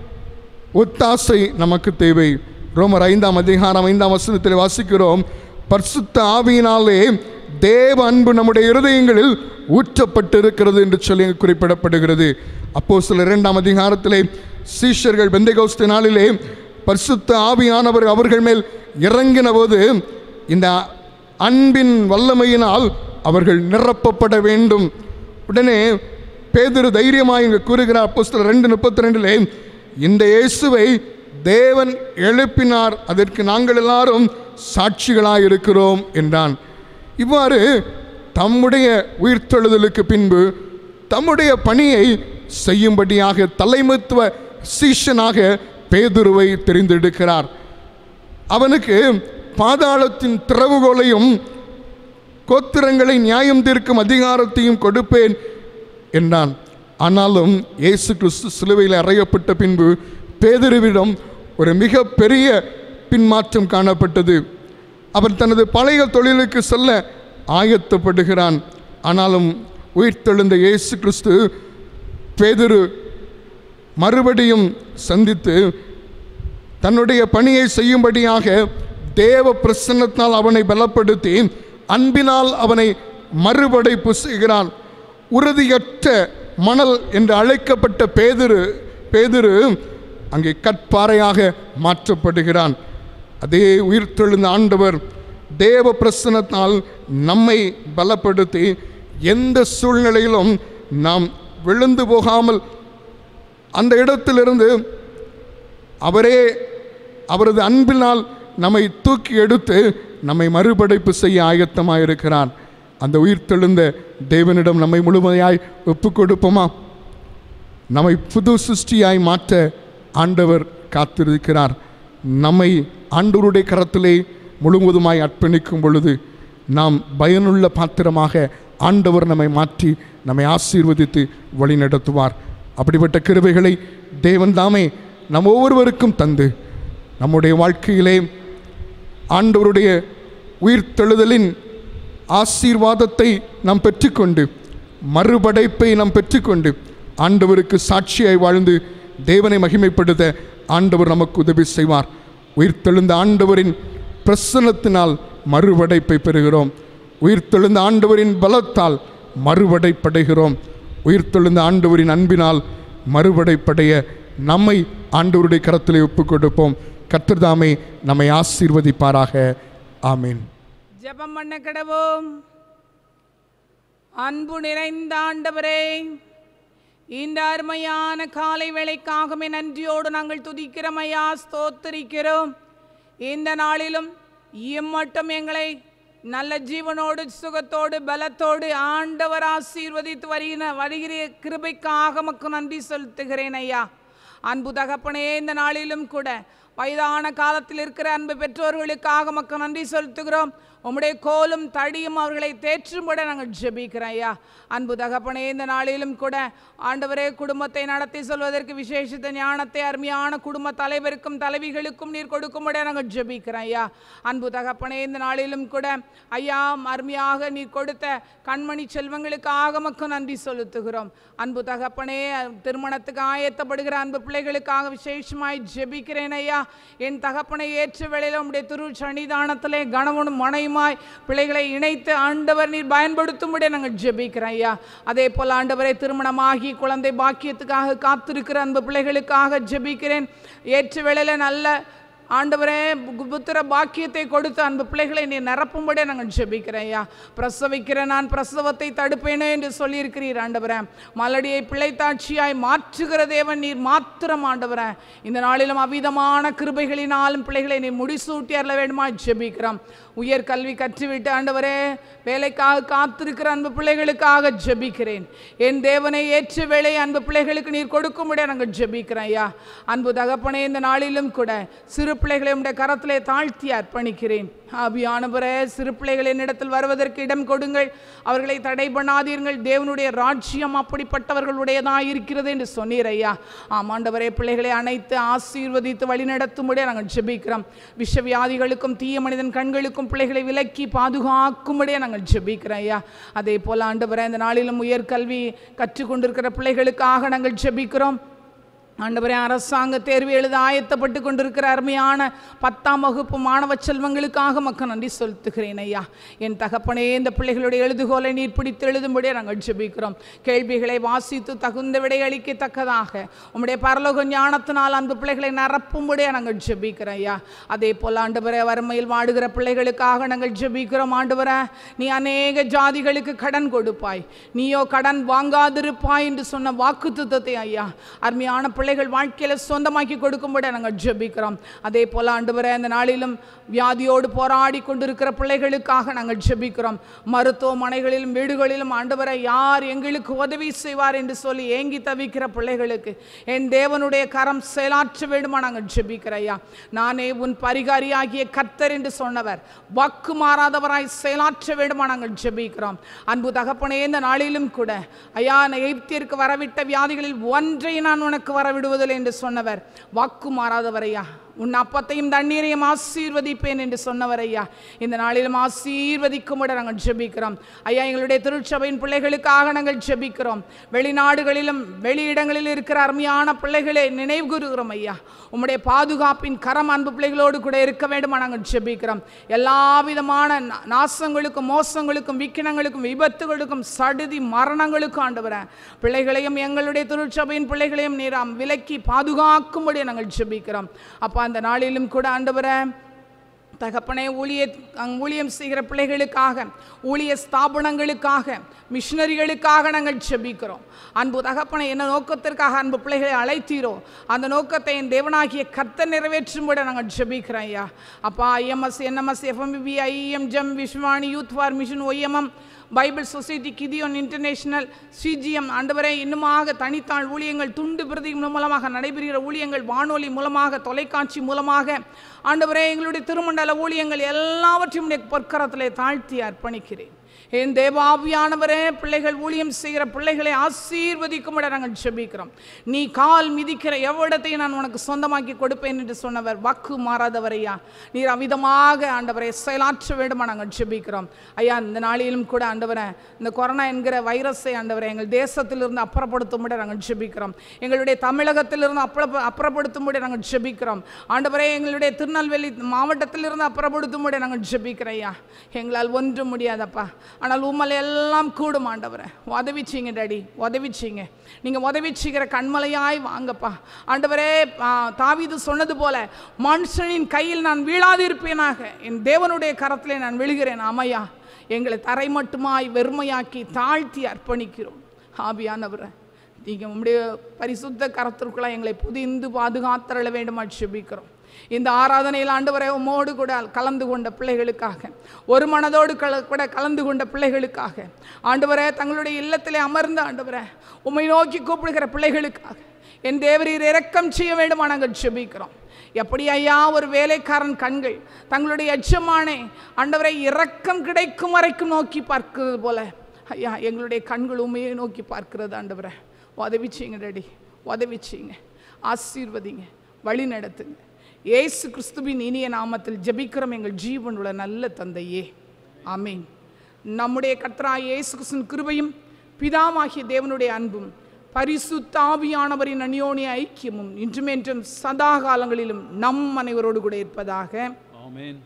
ஒத்தாசை நமக்கு தேவை ரோமர் ஐந்தாம் அதிகாரம் ஐந்தாம் வசனத்தில் வாசிக்கிறோம் பரிசுத்த ஆவியினாலே தேவ அன்பு நம்முடைய இருதயங்களில் ஊற்றப்பட்டிருக்கிறது என்று சொல்லி இங்கு குறிப்பிடப்படுகிறது அப்போ சில இரண்டாம் அதிகாரத்திலே சீஷர்கள் பெந்தைகோஸ்து நாளிலே பரிசுத்த ஆவியானவர் அவர்கள் மேல் இறங்கின போது இந்த அன்பின் வல்லமையினால் அவர்கள் நிரப்பப்பட வேண்டும் உடனே பேதுரு தைரியமாக இங்கு கூறுகிறார் அப்போஸ்தலர் ரெண்டு முப்பத்தி ரெண்டிலே இந்த இயேசுவை தேவன் எழுப்பினார் அதற்கு நாங்கள் எல்லாரும் சாட்சிகளாக இருக்கிறோம் என்றான் இவ்வாறு தம்முடைய உயிர்த்தெழுதலுக்கு பின்பு தம்முடைய பணியை செய்யும்படியாக தலைமைத்துவ சீஷனாக பேதுருவை தெரிந்தெடுக்கிறார் அவனுக்கு பாதாளத்தின் திறவுகோலையும் கோத்திரங்களை நியாயம் தீர்க்கும் அதிகாரத்தையும் கொடுப்பேன் என்றான் ஆனாலும் இயேசு கிறிஸ்து சிலுவையில் அறையப்பட்ட பின்பு பேதுருவிடம் ஒரு மிக பெரிய பின்மாற்றம் காணப்பட்டது அவர் தனது பழைய தொழிலுக்கு செல்ல ஆயத்தப்படுகிறான் ஆனாலும் உயிர்த்தெழுந்த இயேசு கிறிஸ்து பேதுரு மறுபடியும் சந்தித்து தன்னுடைய பணியை செய்யும்படியாக தேவ பிரசன்னத்தால் அவனை பலப்படுத்தி அன்பினால் அவனை மறுபடைப்பு செய்கிறான் உறுதியற்ற மணல் என்று அழைக்கப்பட்ட பேதுரு பேதுரு அங்கே கற்பாறையாக மாற்றப்படுகிறான் அதே உயிர்த்தெழுந்த ஆண்டவர் தேவ பிரசனத்தால் நம்மை பலப்படுத்தி எந்த சூழ்நிலையிலும் நாம் விழுந்து போகாமல் அந்த இடத்திலிருந்து அவரே அவரது அன்பினால் நம்மை தூக்கி எடுத்து நம்மை மறுபடைப்பு செய்ய ஆயத்தமாக இருக்கிறார் அந்த உயிர்த்தெழுந்த தேவனிடம் நம்மை முழுமையாய் ஒப்பு கொடுப்போமா நம்மை புது சிருஷ்டியாய் மாற்ற ஆண்டவர் காத்திருக்கிறார் நம்மை ஆண்டவருடைய கரத்திலே முழுவதுமாய் அர்ப்பணிக்கும் பொழுது நாம் பயனுள்ள பாத்திரமாக ஆண்டவர் நம்மை மாற்றி நம்மை ஆசீர்வதித்து வழிநடத்துவார் அப்படிப்பட்ட கிருபைகளை தேவன் தாமே நம் ஒவ்வொருவருக்கும் தந்து நம்முடைய வாழ்க்கையிலே ஆண்டவருடைய உயிர்த்தெழுதலின் ஆசீர்வாதத்தை நாம் பெற்றுக்கொண்டு மறுபடைப்பை நாம் பெற்றுக்கொண்டு ஆண்டவருக்கு சாட்சியாய் வாழ்ந்து தேவனை மகிமைப்படுத்த ஆண்டவர் நமக்கு உதவி செய்வார் உயிர்த்தெழுந்த ஆண்டவரின் பிரசன்னத்தினால் மறுபடைப்பை பெறுகிறோம் உயிர்த்தெழுந்த ஆண்டவரின் பலத்தால் மறுபடைப்படைகிறோம் உயிர்த்தெழுந்த ஆண்டவரின் அன்பினால் மறுபடைப்படைய நம்மை ஆண்டவருடைய கரத்திலே ஒப்புக் கொடுப்போம் கர்த்தர்தாமே நம்மை ஆசீர்வதிப்பாராக ஆமீன் ஜெபம் பண்ண கிடவோம் அன்பு நிறைந்த ஆண்டவரே இந்த அருமையான காலை வேளைக்காகவே நன்றியோடு நாங்கள் துதிக்கிறோம் ஐயா ஸ்தோத்தரிக்கிறோம் இந்த நாளிலும் இம்மட்டும் எங்களை நல்ல ஜீவனோடு சுகத்தோடு பலத்தோடு ஆண்டவர் ஆசீர்வதித்து வருகிற வருகிற கிருபைக்காக மக்கு நன்றி செலுத்துகிறேன் ஐயா அன்பு தகப்பனே இந்த நாளிலும் கூட வயதான காலத்தில் இருக்கிற அன்பு பெற்றோர்களுக்காக மக்கள் நன்றி செலுத்துகிறோம் உம்முடைய கோலும் தடியும் அவர்களை தேற்றும்பட நாங்கள் ஜெபிக்கிறோம் ஐயா அன்பு தகப்பனே இந்த நாளிலும் கூட ஆண்டவரே குடும்பத்தை நடத்தி சொல்வதற்கு விசேஷித்த ஞானத்தை அருமையான குடும்ப தலைவருக்கும் தலைவிகளுக்கும் நீர் கொடுக்கும்பட நாங்கள் ஜெபிக்கிறோம் ஐயா அன்பு தகப்பனே இந்த நாளிலும் கூட ஐயா அருமையாக நீர் கொடுத்த கண்மணி செல்வங்களுக்காக மக்கள் நன்றி செலுத்துகிறோம் அன்பு தகப்பனே திருமணத்துக்கு ஆயத்தப்படுகிற அன்பு பிள்ளைகளுக்காக விசேஷமாய் ஜெபிக்கிறேன் ஐயா என் தகப்பனை ஏற்ற வேளையில் உம்முடைய திரு சன்னிதானத்திலே கணவனும் மனையுமாய் பிள்ளைகளை இணைத்து ஆண்டவர் நீர் பயன்படுத்தும்படி நாங்கள் ஜெபிக்கிறோம் ஐயா அதே போல் ஆண்டவரை திருமணமாகி குழந்தை பாக்கியத்துக்காக காத்திருக்கிற அன்பு பிள்ளைகளுக்காக ஜெபிக்கிறேன் ஏற்ற வேளையில் நல்ல ஆண்டவரே பு- புத்திர பாக்கியத்தை கொடுத்து அன்பு பிள்ளைகளை நீ நிரப்பும்படி நாங்கள் ஜெபிக்கிறேன் ஐயா பிரசவிக்கிற நான் பிரசவத்தை தடுப்பேனே என்று சொல்லியிருக்கிறீர் ஆண்டவரே மலடியை பிள்ளைத்தாட்சியாய் மாற்றுகிற தேவன் நீர் மாத்திரம் ஆண்டவரே இந்த நாளிலும் அவிதமான கிருபைகளினாலும் பிள்ளைகளை நீ முடிசூட்டி அருள வேண்டுமா ஜெபிக்கிறோம் உயர் கல்வி கற்றுவிட்டு ஆண்டவரே வேலைக்காக காத்திருக்கிற அன்பு பிள்ளைகளுக்காக ஜெபிக்கிறேன் என் தேவனை ஏற்ற வேலை அன்பு பிள்ளைகளுக்கு நீர் கொடுக்கும்படி நாங்கள் ஜெபிக்கிறேன் ஐயா அன்பு தகப்பனே இந்த நாளிலும் கூட சிறு பிள்ளைகளை உடைய கரத்திலே தாழ்த்தி அர்ப்பணிக்கிறேன் ஆவியானவரே சிறு பிள்ளைகள் என்னிடத்தில் வருவதற்கு இடம் கொடுங்கள் அவர்களை தடை பண்ணாதீர்கள் தேவனுடைய ராஜ்யம் அப்படிப்பட்டவர்களுடையதாக இருக்கிறது என்று சொன்னீர் ஐயா ஆமாண்டவரே பிள்ளைகளை அனைத்து ஆசீர்வதித்து வழிநடத்தும்படியாக நாங்கள் ஜெபிக்கிறோம் விஷவியாதிகளுக்கும் தீய மனிதன் கண்களுக்கும் பிள்ளைகளை விலக்கி பாதுகாக்கும்படியாக நாங்கள் ஜெபிக்கிறோம் ஐயா அதே போல் ஆண்டவரே இந்த நாளிலும் உயர்கல்வி கற்றுக்கொண்டிருக்கிற பிள்ளைகளுக்காக நாங்கள் ஜெபிக்கிறோம் ஆண்டவரே அரசாங்க தேர்வு எழுத ஆயத்தப்பட்டு கொண்டிருக்கிற அருமையான பத்தாம் வகுப்பு மாணவ செல்வங்களுக்காக மக்கள் நன்றி செலுத்துகிறேன் ஐயா என் தகப்பனே இந்த பிள்ளைகளுடைய எழுதுகோலை நீர் பிடித்து எழுதும்படியே நாங்கள் ஜெபிக்கிறோம் கேள்விகளை வாசித்து தகுந்த விடையளிக்கத்தக்கதாக உம்முடைய பரலோக ஞானத்தினால் அந்த பிள்ளைகளை நிரப்பும்படியே நாங்கள் ஜெபிக்கிறோம் ஐயா அதே போல் ஆண்டவரே வறுமையில் வாடுகிற பிள்ளைகளுக்காக நாங்கள் ஜெபிக்கிறோம் ஆண்டவரே நீ அநேக ஜாதிகளுக்கு கடன் கொடுப்பாய் நீயோ கடன் வாங்காதிருப்பாய் என்று சொன்ன வாக்குத்தத்தத்தை ஐயா அருமையான பிள்ளைகள் வாழ்க்கையில் சொந்தமாக்கி கொடுக்கும்படி நாங்கள் ஜெபிக்கிறோம் அதே போல் ஆண்டவரே இந்த நாளிலும் வியாதியோடு போராடி கொண்டிருக்கிற பிள்ளைகளுக்காக நாங்கள் ஜெபிக்கிறோம் மருத்துவமனைகளிலும் வீடுகளிலும் ஆண்டவரை யார் எங்களுக்கு உதவி செய்வார் என்று சொல்லி ஏங்கி தவிக்கிற பிள்ளைகளுக்கு என் தேவனுடைய கரம் செயலாற்ற வேண்டுமா நாங்கள் ஜெபிக்கிற ஐயா நானே உன் பரிகாரியாகிய கர்த்தர் என்று சொன்னவர் வாக்கு மாறாதவராய் செயலாற்ற வேண்டுமா நாங்கள் ஜெபிக்கிறோம் அன்பு தகப்பனே இந்த நாளிலும் கூட ஐயா நான் எகிப்திற்கு வரவிட்ட வியாதிகளில் ஒன்றை நான் உனக்கு வரவிடுவதில்லை என்று சொன்னவர் வாக்கு மாறாதவர் ஐயா உன் அப்பத்தையும் தண்ணீரையும் ஆசீர்வதிப்பேன் என்று சொன்னவர் ஐயா இந்த நாளிலும் ஆசீர்வதிக்கும்படி நாங்கள் ஜெபிக்கிறோம் ஐயா எங்களுடைய திருச்சபையின் பிள்ளைகளுக்காக நாங்கள் ஜெபிக்கிறோம் வெளிநாடுகளிலும் வெளியிடங்களில் இருக்கிற அருமையான பிள்ளைகளை நினைவு கூறுகிறோம் ஐயா உம்முடைய பாதுகாப்பின் கரம் அன்பு பிள்ளைகளோடு கூட இருக்க வேண்டுமா நாங்கள் ஜெபிக்கிறோம் எல்லா விதமான நா- நாசங்களுக்கும் மோசங்களுக்கும் விக்கினங்களுக்கும் விபத்துகளுக்கும் சடுதி மரணங்களுக்கும் ஆண்டவரேன் பிள்ளைகளையும் எங்களுடைய திருச்சபையின் பிள்ளைகளையும் நீராம் விலக்கி பாதுகாக்கும்படி நாங்கள் ஜெபிக்கிறோம் அப்போ அந்த நாளிலும் கூட ஆண்டவரே தகப்பனே ஊழிய அங் ஊழியம் செய்கிற பிள்ளைகளுக்காக ஊழிய ஸ்தாபனங்களுக்காக மிஷினரிகளுக்காக நாங்கள் செபிக்கிறோம் அன்பு தகப்பனை என்ன நோக்கத்திற்காக அன்பு பிள்ளைகளை அழைத்தீரோ அந்த நோக்கத்தை என் தேவனாகிய கர்த்தர் நிறைவேற்றும்படி நாங்கள் ஜெபிக்கிறோம் ஐயா அப்பா IMS NMS FMPB IM GEM Viswani youth for mission YMM Bible society Gideon international CGM ஆண்டவரை இன்னுமாக தனித்தாள் ஊழியங்கள் துண்டு பிரதி மூலமாக நடைபெறுகிற ஊழியங்கள் வானொலி மூலமாக தொலைக்காட்சி மூலமாக ஆண்டவரே எங்களுடைய திருமண்டல ஊழியங்கள் எல்லாவற்றையும் உடைய பொற்கரத்திலே தாழ்த்தி அர்ப்பணிக்கிறேன் என் தேவாவியானவரே பிள்ளைகள் ஊழியம் செய்கிற பிள்ளைகளை ஆசீர்வதிக்கும்படி நாங்கள் ஜெபிக்கிறோம் நீ கால் மிதிக்கிற எவ்விடத்தையும் நான் உனக்கு சொந்தமாக்கி கொடுப்பேன் என்று சொன்னவர் வாக்கு மாறாதவரையா நீர் அமிதமாக ஆண்டவரை செயலாற்ற வேண்டுமா நாங்கள் ஜெபிக்கிறோம் ஐயா இந்த நாளிலும் கூட ஆண்டவரை இந்த கொரோனா என்கிற வைரஸை ஆண்டவரை எங்கள் தேசத்திலிருந்து அப்புறப்படுத்தும்படி நாங்கள் ஜெபிக்கிறோம் எங்களுடைய தமிழகத்திலிருந்து அப்புற அப்புறப்படுத்தும்படி நாங்கள் ஜெபிக்கிறோம் ஆண்டவரே எங்களுடைய திருநெல்வேலி மாவட்டத்திலிருந்து அப்புறப்படுத்தும்படி நாங்கள் ஜெபிக்கிறோம் ஐயா எங்களால் ஒன்றும் முடியாதப்பா ஆனால் உம்மல் எல்லாம் கூடும் ஆண்டவரை உதவிச்சிங்க டாடி உதவிச்சிங்க நீங்கள் உதவிச்சிக்கிற கண்மலையாய் வாங்கப்பா ஆண்டவரே ஆ, தாவீது சொன்னது போல மனுஷனின் கையில் நான் வீழாதிருப்பேனாக என் தேவனுடைய கரத்திலே நான் விழுகிறேன் அமையா எங்களை தரை மட்டுமாய் வெறுமையாக்கி தாழ்த்தி அர்ப்பணிக்கிறோம் ஆவியானவரை நீங்கள் உம்முடைய பரிசுத்த கரத்திற்குள்ள எங்களை புதிந்து பாதுகாத்தரள வேண்டுமா செபிக்கிறோம் இந்த ஆராதனையில் ஆண்டவரை உம்மோடு கூட கலந்து கொண்ட பிள்ளைகளுக்காக ஒரு மனதோடு கல கூட கலந்து கொண்ட பிள்ளைகளுக்காக ஆண்டவரே தங்களுடைய இல்லத்திலே அமர்ந்த ஆண்டவரே உம்மை நோக்கி கூப்பிடுகிற பிள்ளைகளுக்காக என் தேவரீர் இரக்கம் செய்ய வேண்டுமா நாங்கள் ஜெபிக்கிறோம் எப்படி ஐயா ஒரு வேலைக்காரன் கண்கள் தங்களுடைய எஜமானே ஆண்டவரை இரக்கம் கிடைக்கும் வரைக்கும் நோக்கி பார்க்கிறது போல ஐயா எங்களுடைய கண்கள் உண்மையை நோக்கி பார்க்கிறது ஆண்டவரை உதவி செய்யுங்க டேடி உதவி செய்யுங்க ஆசீர்வதிங்க வழி நடத்துங்க ஏசு கிறிஸ்துவின் இனிய நாமத்தில் ஜெபிக்கிறோம் எங்கள் ஜீவனுள்ள நல்ல தந்தையே ஆமீன் நம்முடைய கர்த்தரா இயேசு கிறிஸ்துவின் கிருபையும் பிதாவாகிய தேவனுடைய அன்பும் பரிசுத்த ஆவியானவரின் அந்யோன்ய ஐக்கியமும் இன்றுமென்றும் சதா காலங்களிலும் நம் அனைவரோடு கூட இருப்பதாக ஆமென்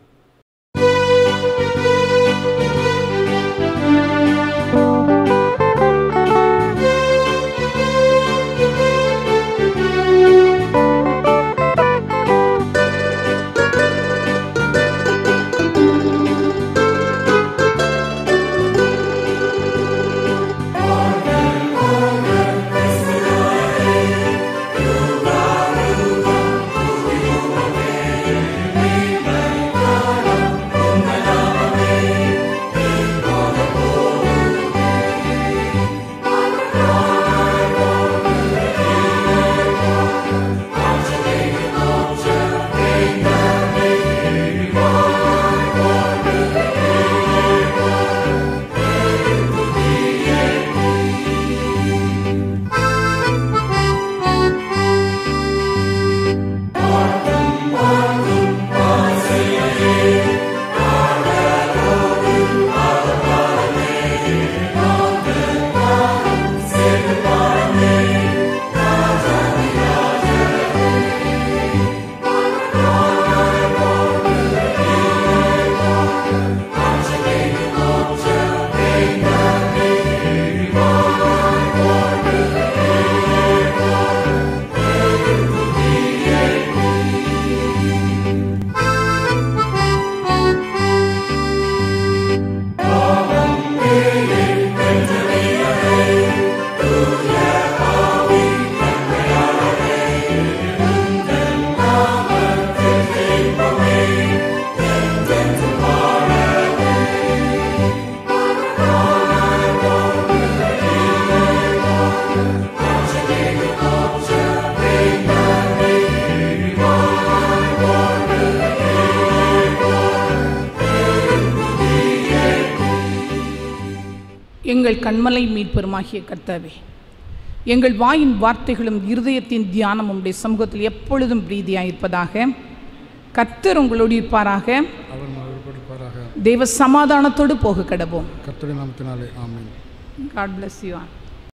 எங்கள் கண்மலை மீட்பெருமாகிய கர்த்தாவே எங்கள் வாயின் வார்த்தைகளும் இருதயத்தின் தியானமும் உடைய சமூகத்தில் எப்பொழுதும் பிரீதியாயிருப்பதாக கர்த்தர் உங்களோடு இருப்பாராக அவர் மறுபடிப்பாராக தெய்வ சமாதானத்தோடு போக கடவோம் கர்த்தருடைய நாமத்தினாலே ஆமென் காட் bless you all